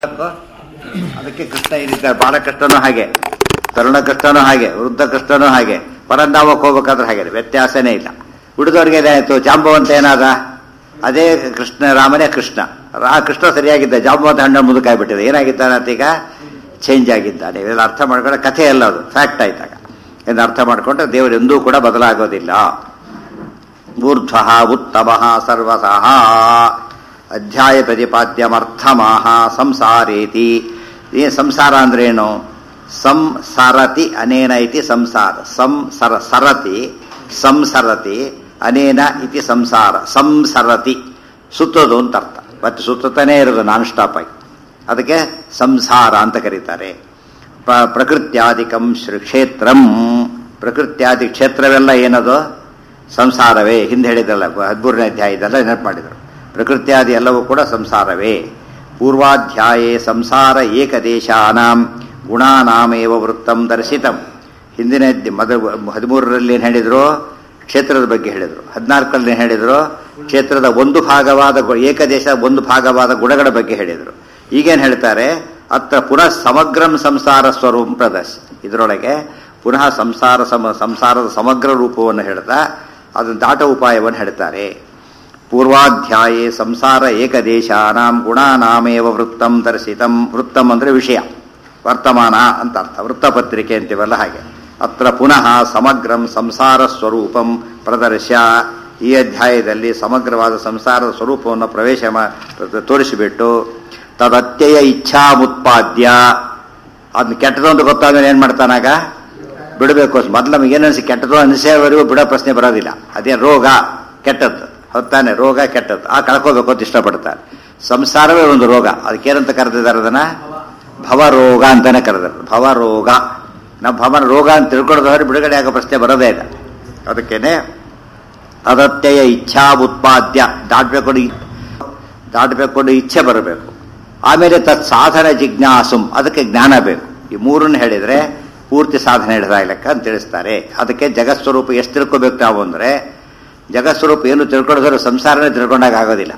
ಅದಕ್ಕೆ ಕೃಷ್ಣ ಇರಿದ್ದಾರೆ ಬಾಲಕೃಷ್ಣನೂ ಹಾಗೆ ತರುಣ ಕೃಷ್ಣನೂ ಹಾಗೆ ವೃದ್ಧ ಕೃಷ್ಣನೂ ಹಾಗೆ ಪರಂಧಾಮಕ್ಕೆ ಹೋಗ್ಬೇಕಾದ್ರೆ ಹಾಗೆ ವ್ಯತ್ಯಾಸನೇ ಇಲ್ಲ ಉಳಿದವ್ರಿಗೆ ಏನಾಯ್ತು ಜಾಂಬವಂತ ಏನಾದ ಅದೇ ಕೃಷ್ಣ ರಾಮನೇ ಕೃಷ್ಣ ಆ ಕೃಷ್ಣ ಸರಿಯಾಗಿದ್ದ ಜಾಂಬವಂತ ಹಣ್ಣ ಮುದುಕಾಗ್ಬಿಟ್ಟಿದೆ ಏನಾಗಿದ್ದಾನೆ ಈಗ ಚೇಂಜ್ ಆಗಿದ್ದಾನೆ ಇವೆಲ್ಲ ಅರ್ಥ ಮಾಡ್ಕೊಂಡ್ರೆ ಕಥೆ ಅಲ್ಲ ಅದು ಫ್ಯಾಕ್ಟ್ ಆಯ್ತಾಗ ಎಂದು ಅರ್ಥ ಮಾಡಿಕೊಂಡ್ರೆ ದೇವರು ಎಂದೂ ಕೂಡ ಬದಲಾಗೋದಿಲ್ಲ ಊರ್ಧ್ವ ಉತ್ತಮ ಸರ್ವಸಃ ಅಧ್ಯಾಯ ಪ್ರತಿಪಾದ್ಯಮರ್ಥಮಾಹ ಸಂಸಾರೇತಿ ಏ ಸಂಸಾರ ಅಂದ್ರೇನು ಸಂಸರತಿ ಅನೇನ ಇತಿ ಸಂಸಾರ ಸಂಸರ ಸರತಿ ಸಂಸರತಿ ಅನೇನ ಇತಿ ಸಂಸಾರ ಸಂಸರತಿ ಸುತ್ತೋದು ಅಂತ ಅರ್ಥ ಮತ್ತೆ ಸುತ್ತತಾನೇ ಇರೋದು ನಾನ್ ಸ್ಟಾಪ್ ಆಗಿ ಅದಕ್ಕೆ ಸಂಸಾರ ಅಂತ ಕರೀತಾರೆ ಪ್ರ- ಪ್ರಕೃತ್ಯಾದಿಕಂ ಶ್ರೀ ಕ್ಷೇತ್ರಂ ಪ್ರಕೃತ್ಯಾದಿ ಕ್ಷೇತ್ರವೆಲ್ಲ ಏನದು ಸಂಸಾರವೇ ಹಿಂದೆ ಹೇಳಿದ್ರಲ್ಲ ಹದಿಮೂರನೇ ಅಧ್ಯಾಯದಲ್ಲ ನೆನಪು ಮಾಡಿದರು ಪ್ರಕೃತ್ಯಾದಿ ಎಲ್ಲವೂ ಕೂಡ ಸಂಸಾರವೇ ಪೂರ್ವಾಧ್ಯಾಯೇ ಸಂಸಾರ ಏಕದೇಶಾನಾಂ ಗುಣಾನಾಮೇವ ವೃತ್ತಂ ದರ್ಶಿತಂ ಹಿಂದಿನ ಅಧ್ಯ- ಮೊದಲ ಹದಿಮೂರರಲ್ಲಿ ಏನು ಹೇಳಿದ್ರು ಕ್ಷೇತ್ರದ ಬಗ್ಗೆ ಹೇಳಿದರು ಹದಿನಾಲ್ಕರಲ್ಲಿ ಏನು ಹೇಳಿದರು ಕ್ಷೇತ್ರದ ಒಂದು ಭಾಗವಾದ ಗು- ಏಕದೇಶ ಒಂದು ಭಾಗವಾದ ಗುಣಗಳ ಬಗ್ಗೆ ಹೇಳಿದರು ಈಗೇನು ಹೇಳ್ತಾರೆ ಅತ್ರ ಪುನಃ ಸಮಗ್ರಂ ಸಂಸಾರ ಸ್ವರೂಪ ಪ್ರದರ್ಶ ಇದರೊಳಗೆ ಪುನಃ ಸಂಸಾರ ಸಮ ಸಂಸಾರದ ಸಮಗ್ರ ರೂಪವನ್ನು ಹೇಳ್ತಾ ಅದನ್ನು ದಾಟ ಉಪಾಯವನ್ನು ಹೇಳ್ತಾರೆ ಪೂರ್ವಾಧ್ಯಾಯೇ ಸಂಸಾರ ಏಕದೇಶಾನಾಂ ಗುಣಾನಾಮೇವ ವೃತ್ತಂ ದರ್ಶಿತಂ ವೃತ್ತಂ ಅಂದರೆ ವಿಷಯ ವರ್ತಮಾನ ಅಂತ ಅರ್ಥ ವೃತ್ತಪತ್ರಿಕೆ ಅಂತೀವಲ್ಲ ಹಾಗೆ ಅತ್ರ ಪುನಃ ಸಮಗ್ರಂ ಸಂಸಾರ ಸ್ವರೂಪಂ ಪ್ರದರ್ಶ ಈ ಅಧ್ಯಾಯದಲ್ಲಿ ಸಮಗ್ರವಾದ ಸಂಸಾರದ ಸ್ವರೂಪವನ್ನು ಪ್ರವೇಶ ಮಾ- ತೋರಿಸಿಬಿಟ್ಟು ತದತ್ಯಯ ಇಚ್ಛಾ ಮುತ್ಪಾದ್ಯ ಅದನ್ನ ಕೆಟ್ಟದು ಅಂತ ಗೊತ್ತಾದ್ಮೇಲೆ ಏನು ಮಾಡ್ತಾನಾಗ ಬಿಡಬೇಕು ಮೊದಲು ನಮಗೆ ಏನು ಅನಿಸಿ ಕೆಟ್ಟದು ಅನಿಸೋವರೆಗೂ ಬಿಡೋ ಪ್ರಶ್ನೆ ಬರೋದಿಲ್ಲ ಅದೇ ರೋಗ ಕೆಟ್ಟದ್ದು ಹೊತ್ತಾನೆ ರೋಗ ಕೆಟ್ಟದ್ದು ಆ ಕಳ್ಕೋಬೇಕು ಅಂತ ಇಷ್ಟಪಡ್ತಾರೆ ಸಂಸಾರವೇ ಒಂದು ರೋಗ ಅದಕ್ಕೇನಂತ ಕರೆದಿದ್ದಾರೆ ಅದನ್ನ ಭವರೋಗ ಅಂತಾನೆ ಕರೆದರು ಭವರೋಗ ನಾವು ಭವನ ರೋಗ ಅಂತ ತಿಳ್ಕೊಳ್ಳೋದಾದ್ರೆ ಬಿಡುಗಡೆ ಆಗೋ ಪ್ರಶ್ನೆ ಬರೋದೇ ಇಲ್ಲ ಅದಕ್ಕೇನೆ ತದತ್ಯಯ ಇಚ್ಛಾ ಉತ್ಪಾದ್ಯ ದಾಟಬೇಕು ದಾಟಬೇಕು ಇಚ್ಛೆ ಬರಬೇಕು ಆಮೇಲೆ ತತ್ ಸಾಧನ ಜಿಜ್ಞಾಸುಂ ಅದಕ್ಕೆ ಜ್ಞಾನ ಬೇಕು ಈ ಮೂರನ್ನು ಹೇಳಿದ್ರೆ ಪೂರ್ತಿ ಸಾಧನೆ ಹಿಡಿದ ಲೆಕ್ಕ ಅಂತ ತಿಳಿಸ್ತಾರೆ ಅದಕ್ಕೆ ಜಗತ್ಸ್ವರೂಪ ಎಷ್ಟು ತಿಳ್ಕೊಬೇಕು ನಾವು ಅಂದರೆ ಜಗತ್ಸ್ವರೂಪ ಏನು ತಿಳ್ಕೊಳ್ಳೋದ್ರೆ ಸಂಸಾರನೇ ತಿಳ್ಕೊಂಡಾಗ ಆಗೋದಿಲ್ಲ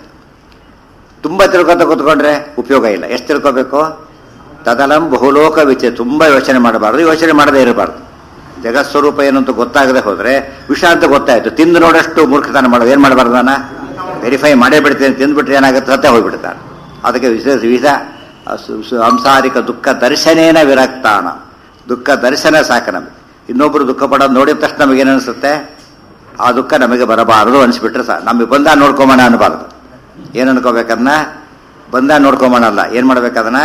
ತುಂಬ ತಿಳ್ಕೊತ ಕೂತ್ಕೊಂಡ್ರೆ ಉಪಯೋಗ ಇಲ್ಲ ಎಷ್ಟು ತಿಳ್ಕೊಬೇಕು ತದಲಂ ಬಹುಲೋಕ ವಿಚ ತುಂಬ ಯೋಚನೆ ಮಾಡಬಾರ್ದು ಯೋಚನೆ ಮಾಡದೇ ಇರಬಾರ್ದು ಜಗತ್ಸ್ವರೂಪ ಏನು ಅಂತ ಗೊತ್ತಾಗದೆ ಹೋದ್ರೆ ವಿಷ ಅಂತ ಗೊತ್ತಾಯ್ತು ತಿಂದು ನೋಡಷ್ಟು ಮೂರ್ಖತನ ಮಾಡೋದು ಏನು ಮಾಡಬಾರ್ದು ನಾನು ವೆರಿಫೈ ಮಾಡೇ ಬಿಡ್ತೇನೆ ತಿಂದ್ಬಿಟ್ರೆ ಏನಾಗುತ್ತೆ ಸತ್ತೇ ಹೋಗ್ಬಿಡ್ತಾನೆ ಅದಕ್ಕೆ ವಿಶೇಷ ವಿಧ ಸಂಸಾರಿಕ ದುಃಖ ದರ್ಶನೇನ ವಿರಕ್ತಾನ ದುಃಖ ದರ್ಶನ ಸಾಕು ನಮಗೆ ಇನ್ನೊಬ್ರು ದುಃಖ ಪಡೋದು ನೋಡಿದ ತಕ್ಷಣ ನಮಗೇನು ಅನಿಸುತ್ತೆ ಆ ದುಃಖ ನಮಗೆ ಬರಬಾರದು ಅನಿಸ್ಬಿಟ್ರೆ ಸಾ ನಮಗೆ ಬಂದ ನೋಡ್ಕೊಂಬೋಣ ಅನ್ಬಾರ್ದು ಏನು ಅನ್ಕೋಬೇಕನ್ನ ಬಂದ ನೋಡ್ಕೊಂಬೋಣಲ್ಲ ಏನು ಮಾಡ್ಬೇಕದನ್ನ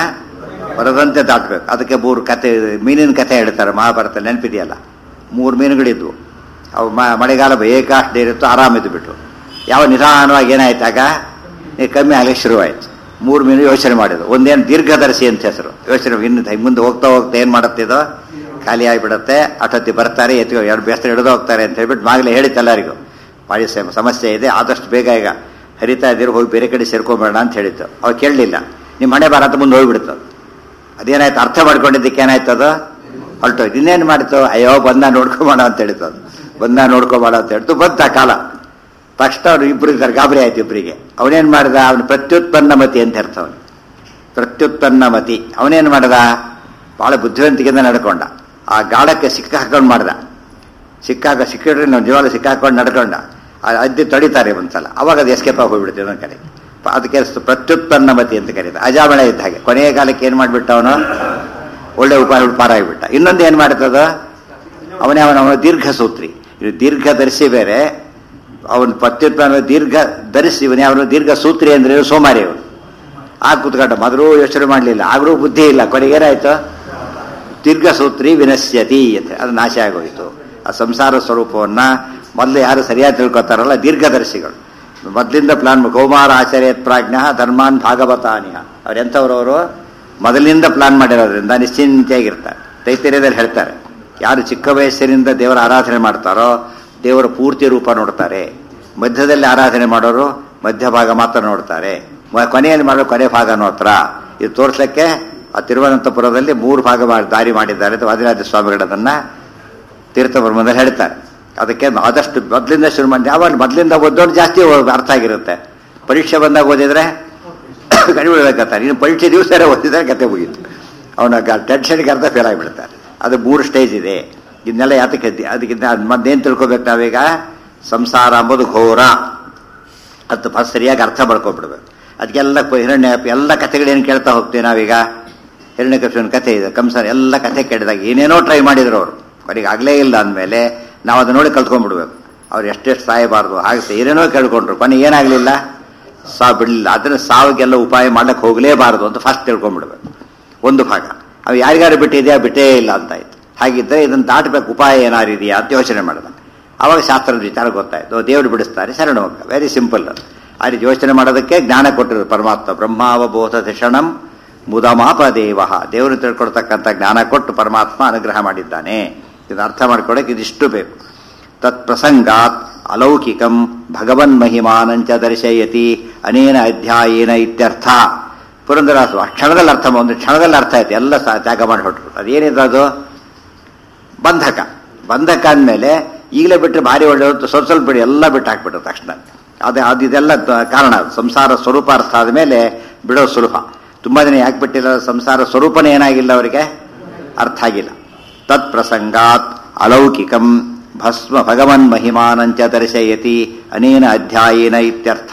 ಬರದಂತೆ ದಾಟಬೇಕು ಅದಕ್ಕೆ ಮೂರು ಕತೆ ಮೀನಿನ ಕಥೆ ಹೇಳ್ತಾರೆ ಮಹಾಭಾರತ ನೆನಪಿದೆಯಲ್ಲ ಮೂರು ಮೀನುಗಳಿದ್ವು ಅವು ಮ ಮಳೆಗಾಲ ಬೇಕಾಷ್ಟು ಇರುತ್ತೋ ಆರಾಮಿದ್ದು ಬಿಟ್ಟು ಯಾವ ನಿಧಾನವಾಗಿ ಏನಾಯ್ತಾಗ ನೀ ಕಮ್ಮಿ ಆಗಲಿಕ್ಕೆ ಶುರುವಾಯಿತು ಮೂರು ಮೀನು ಯೋಚನೆ ಮಾಡಿದ್ರು ಒಂದೇನು ದೀರ್ಘದರ್ಶಿ ಅಂತ ಹೆಸರು ಯೋಚನೆ ಇನ್ನು ದ- ಮುಂದೆ ಹೋಗ್ತಾ ಹೋಗ್ತಾ ಏನು ಮಾಡುತ್ತಿದೋ ಖಾಲಿ ಆಗಿಬಿಡುತ್ತೆ ಅಟೊತ್ತಿ ಬರ್ತಾರೆ ಎತ್ಕೊ ಎರಡು ಬೇಸ್ತ್ರ ಹಿಡಿದು ಹೋಗ್ತಾರೆ ಅಂತ ಹೇಳ್ಬಿಟ್ಟು ಮಾಗಲೇ ಹೇಳಿತ್ತು ಎಲ್ಲರಿಗೂ ಭಾರಿ ಸಮ- ಸಮಸ್ಯೆ ಇದೆ ಆದಷ್ಟು ಬೇಗ ಈಗ ಹರಿತಾ ಇದ್ದೀರಿ ಹೋಗಿ ಬೇರೆ ಕಡೆ ಸೇರ್ಕೊಂಬೇಡ ಅಂತ ಹೇಳಿತ್ತು ಅವ್ ಕೇಳಲಿಲ್ಲ ನಿಮ್ಮ ಮನೆ ಭಾರತ ಮುಂದೆ ಹೋಗ್ಬಿಡ್ತು ಅದು. ಅದೇನಾಯ್ತು ಅರ್ಥ ಮಾಡ್ಕೊಂಡಿದ್ದಕ್ಕೆ ಏನಾಯ್ತು ಅದು ಹೊರಟೋಯ್ತು ಇನ್ನೇನು ಮಾಡಿತು ಅಯ್ಯೋ ಬಂದ ನೋಡ್ಕೊಬೇಡ ಅಂತ ಹೇಳಿತು ಅದು ಬಂದ ನೋಡ್ಕೊಬೇಡ ಅಂತ ಹೇಳ್ತು ಬಂತ ಕಾಲ ತಕ್ಷಣ ಅವ್ರು ಇಬ್ರು ಇದ್ದಾರೆ ಗಾಬರಿ ಆಯ್ತು ಇಬ್ಬರಿಗೆ ಅವನೇನು ಮಾಡಿದ ಅವನು ಪ್ರತ್ಯುತ್ಪನ್ನ ಮತಿ ಅಂತ ಅರ್ಥ ಅವನು ಪ್ರತ್ಯುತ್ಪನ್ನ ಮತಿ ಅವನೇನು ಮಾಡ್ದ ಭಾಳ ಬುದ್ಧಿವಂತಿಕೆಯಿಂದ ನಡ್ಕೊಂಡ ಆ ಗಾಳಕ್ಕೆ ಸಿಕ್ಕ ಹಾಕೊಂಡು ಮಾಡ್ದ ಸಿಕ್ಕಾಗ ಸಿಕ್ಕಿಡ್ರೆ ನಾವು ಜೀವಾಲ ಸಿಕ್ಕಾಕೊಂಡು ನಡ್ಕೊಂಡ ಆ ಅಜ್ಜಿ ತಡಿತಾರೆ ಒಂದ್ಸಲ ಅವಾಗ ಅದು ಎಸ್ಕೇಪ್ ಆಗಿ ಹೋಗ್ಬಿಡುತ್ತೆ ಇನ್ನೊಂದು ಕಡೆ ಪ- ಅದಕ್ಕೆ ಸ- ಪ್ರತ್ಯುತ್ಪನ್ನ ಮತಿ ಅಂತ ಕರೀತಾರೆ ಅಜಾಮಳೆ ಇದ್ದ ಹಾಗೆ ಕೊನೆಯ ಕಾಲಕ್ಕೆ ಏನು ಮಾಡಿಬಿಟ್ಟ ಅವನು ಒಳ್ಳೆ ಉಪಾಯ ಪಾರಾಗಿಬಿಟ್ಟ ಇನ್ನೊಂದು ಏನು ಮಾಡ್ತದ ಅವನೇ ಅವನ ಅವನ ದೀರ್ಘ ಸೂತ್ರಿ ಇದು ದೀರ್ಘ ಧರಿಸಿ ಬೇರೆ ಅವನು ಪ್ರತ್ಯುತ್ಪನ್ನ ದೀರ್ಘ ಧರಿಸಿ ಇವನೇ ಅವನು ದೀರ್ಘ ಸೂತ್ರಿ ಅಂದ್ರೆ ಇವ್ನು ಸೋಮಾರಿ ಅವನು ಆ ಕೂತ್ಕೊಂಡ ಮೊದಲು ಯೋಚನೆ ಮಾಡಲಿಲ್ಲ ಆದರೂ ಬುದ್ಧಿ ಇಲ್ಲ ಕೊನೆಗೆ ಏನಾಯ್ತು ದೀರ್ಘ ಸೂತ್ರಿ ವಿನಶ್ಯತಿ ಅಂತ ಅದು ನಾಶ ಆಗೋಯ್ತು ಆ ಸಂಸಾರ ಸ್ವರೂಪವನ್ನ ಮೊದಲು ಯಾರು ಸರಿಯಾಗಿ ತಿಳ್ಕೊತಾರಲ್ಲ ದೀರ್ಘದರ್ಶಿಗಳು ಮೊದಲಿಂದ ಪ್ಲಾನ್ ಕೌಮಾರ ಆಚಾರ್ಯ ಪ್ರಾಜ್ಞ ಧರ್ಮಾನ್ ಭಾಗವತಾನಿಯ ಅವ್ರು ಎಂಥವ್ರವರು ಮೊದಲಿನಿಂದ ಪ್ಲಾನ್ ಮಾಡಿರೋದ್ರಿಂದ ನಿಶ್ಚಿಂತೆಯಾಗಿರ್ತಾರೆ ತೈತಿರ್ಯದಲ್ಲಿ ಹೇಳ್ತಾರೆ ಯಾರು ಚಿಕ್ಕ ವಯಸ್ಸಿನಿಂದ ದೇವರ ಆರಾಧನೆ ಮಾಡ್ತಾರೋ ದೇವರ ಪೂರ್ತಿ ರೂಪ ನೋಡ್ತಾರೆ ಮಧ್ಯದಲ್ಲಿ ಆರಾಧನೆ ಮಾಡೋರು ಮಧ್ಯಭಾಗ ಮಾತ್ರ ನೋಡ್ತಾರೆ ಮ- ಕೊನೆಯಲ್ಲಿ ಮಾಡೋ ಕೊನೆ ಭಾಗ ನೋಡ್ತಾರ ಇದು ತೋರಿಸ್ಲಿಕ್ಕೆ ಆ ತಿರುವನಂತಪುರದಲ್ಲಿ ಮೂರು ಭಾಗ ಮಾಡಿ ದಾರಿ ಮಾಡಿದ್ದಾರೆ ಅಂತ ವಾದಿರಾಜ ಸ್ವಾಮಿಗಳದನ್ನ ತೀರ್ಥಬ್ರಹ್ಮದಲ್ಲಿ ಹೇಳ್ತಾರೆ ಅದಕ್ಕೆ ಆದಷ್ಟು ಮೊದಲಿಂದ ಶುರು ಮಾಡಿ ಯಾವಾಗ ಮೊದಲಿಂದ ಓದೋರು ಜಾಸ್ತಿ ಓ- ಅರ್ಥ ಆಗಿರುತ್ತೆ ಪರೀಕ್ಷೆ ಬಂದಾಗ ಓದಿದ್ರೆ ಕಡಿಮೆ ಬಿಡ್ಬೇಕಂತಾರೆ ಇನ್ನು ಪರೀಕ್ಷೆ ದಿವಸ ಓದಿದ್ರೆ ಕತೆ ಮುಗೀತು ಅವನ ಟೆನ್ಷನ್ಗೆ ಅರ್ಧ ಫೇಲ್ ಆಗಿಬಿಡ್ತಾರೆ ಅದು ಮೂರು ಸ್ಟೇಜ್ ಇದೆ ಇದನ್ನೆಲ್ಲ ಯಾತಕ್ಕೆ ಅದಕ್ಕಿಂತ ಮತ್ತೇನು ತಿಳ್ಕೊಬೇಕು ನಾವೀಗ ಸಂಸಾರ ಅಂಬೋದು ಘೋರ ಅದು ಫಸ್ಟ್ ಸರಿಯಾಗಿ ಅರ್ಥ ಮಾಡ್ಕೊಂಡ್ಬಿಡ್ಬೇಕು ಅದಕ್ಕೆಲ್ಲ ಪ- ಹಿರಣ್ಯ ಎಲ್ಲ ಕಥೆಗಳೇನು ಕೇಳ್ತಾ ಹೋಗ್ತೀವಿ ನಾವೀಗ ಹಿರಣ್ಯಕೃಷ್ಣನ ಕಥೆ ಇದೆ ಕಂಸನ ಎಲ್ಲ ಕಥೆ ಕೇಳಿದಾಗ ಏನೇನೋ ಟ್ರೈ ಮಾಡಿದ್ರು ಅವರು ಅವರಿಗೆ ಆಗಲೇ ಇಲ್ಲ ಅಂದಮೇಲೆ ನಾವು ಅದನ್ನ ನೋಡಿ ಕಲ್ತ್ಕೊಂಡ್ಬಿಡ್ಬೇಕು ಅವ್ರು ಎಷ್ಟೆಷ್ಟು ಸಾಯಬಾರ್ದು ಹಾಗೆ ಏನೇನೋ ಕೇಳ್ಕೊಂಡ್ರು ಕೊನೆ ಏನಾಗಲಿಲ್ಲ ಸಾವು ಬಿಡಲಿಲ್ಲ ಅದನ್ನ ಸಾವಿಗೆಲ್ಲ ಉಪಾಯ ಮಾಡ್ಲಿಕ್ಕೆ ಹೋಗಲೇಬಾರದು ಅಂತ ಫಸ್ಟ್ ತಿಳ್ಕೊಂಡ್ಬಿಡ್ಬೇಕು ಒಂದು ಭಾಗ ಅವು ಯಾರಿಗಾರು ಬಿಟ್ಟಿದೆಯಾ ಬಿಟ್ಟೇ ಇಲ್ಲ ಅಂತ ಆಯ್ತು ಹಾಗಿದ್ದರೆ ಇದನ್ನು ದಾಟಬೇಕು ಉಪಾಯ ಏನಾರು ಇದೆಯಾ ಅಂತ ಯೋಚನೆ ಮಾಡಿದ ಅವಾಗ ಶಾಸ್ತ್ರದ ವಿಚಾರ ಗೊತ್ತಾಯ್ತು ದೇವರು ಬಿಡಿಸ್ತಾರೆ ಶರಣ ಹೋಗ ವೆರಿ ಸಿಂಪಲ್ ಆ ರೀತಿ ಯೋಚನೆ ಮಾಡೋದಕ್ಕೆ ಜ್ಞಾನ ಕೊಟ್ಟಿರು ಪರಮಾತ್ಮ ಬ್ರಹ್ಮಾವಬೋಧ ಧಿಷಣಂ ಮುದಮಾಪ ದೇವ ದೇವರು ತಿಳ್ಕೊಡ್ತಕ್ಕಂಥ ಜ್ಞಾನ ಕೊಟ್ಟು ಪರಮಾತ್ಮ ಅನುಗ್ರಹ ಮಾಡಿದ್ದಾನೆ ಇದನ್ನು ಅರ್ಥ ಮಾಡ್ಕೊಳ್ಳೋಕೆ ಇದಿಷ್ಟು ಬೇಕು ತತ್ ಪ್ರಸಂಗಾತ್ ಅಲೌಕಿಕಂ ಭಗವನ್ ಮಹಿಮಾನಂಚ ದರ್ಶಯತಿ ಅನೇನ ಅಧ್ಯಾಯೇನ ಇತ್ಯರ್ಥ ಪುರಂದರಾಸು ಆ ಕ್ಷಣದಲ್ಲಿ ಅರ್ಥ ಒಂದು ಕ್ಷಣದಲ್ಲಿ ಅರ್ಥ ಆಯ್ತು ಎಲ್ಲ ಸಹ ತ್ಯಾಗ ಮಾಡಿ ಹೊರಟರು ಅದೇನಿದೆ ಅದು ಬಂಧಕ ಬಂಧಕ ಅಂದಮೇಲೆ ಈಗಲೇ ಬಿಟ್ಟರೆ ಭಾರಿ ಒಳ್ಳೆಯದು ಸ್ವಲ್ಪ ಸ್ವಲ್ಪ ಬಿಡಿ ಎಲ್ಲ ಬಿಟ್ಟು ಹಾಕ್ಬಿಟ್ರು ತಕ್ಷಣ ಅದು ಅದು ಇದೆಲ್ಲ ತ- ಕಾರಣ ಅದು. ಸಂಸಾರ ಸ್ವರೂಪ ಅರ್ಥ ಆದಮೇಲೆ ಬಿಡೋ ಸುಲಭ ತುಂಬಾ ಜನ ಯಾಕೆ ಬಿಟ್ಟಿಲ್ಲ ಸಂಸಾರ ಸ್ವರೂಪನೇ ಏನಾಗಿಲ್ಲ ಅವರಿಗೆ ಅರ್ಥ ಆಗಿಲ್ಲ ತತ್ ಪ್ರಸಂಗಾತ್ ಅಲೌಕಿಕಂ ಭಸ್ಮ ಭಗವನ್ ಮಹಿಮಾನಂಚ ದರ್ಶಯತಿ ಅನೇನ ಅಧ್ಯಾಯೇನ ಇತ್ಯರ್ಥ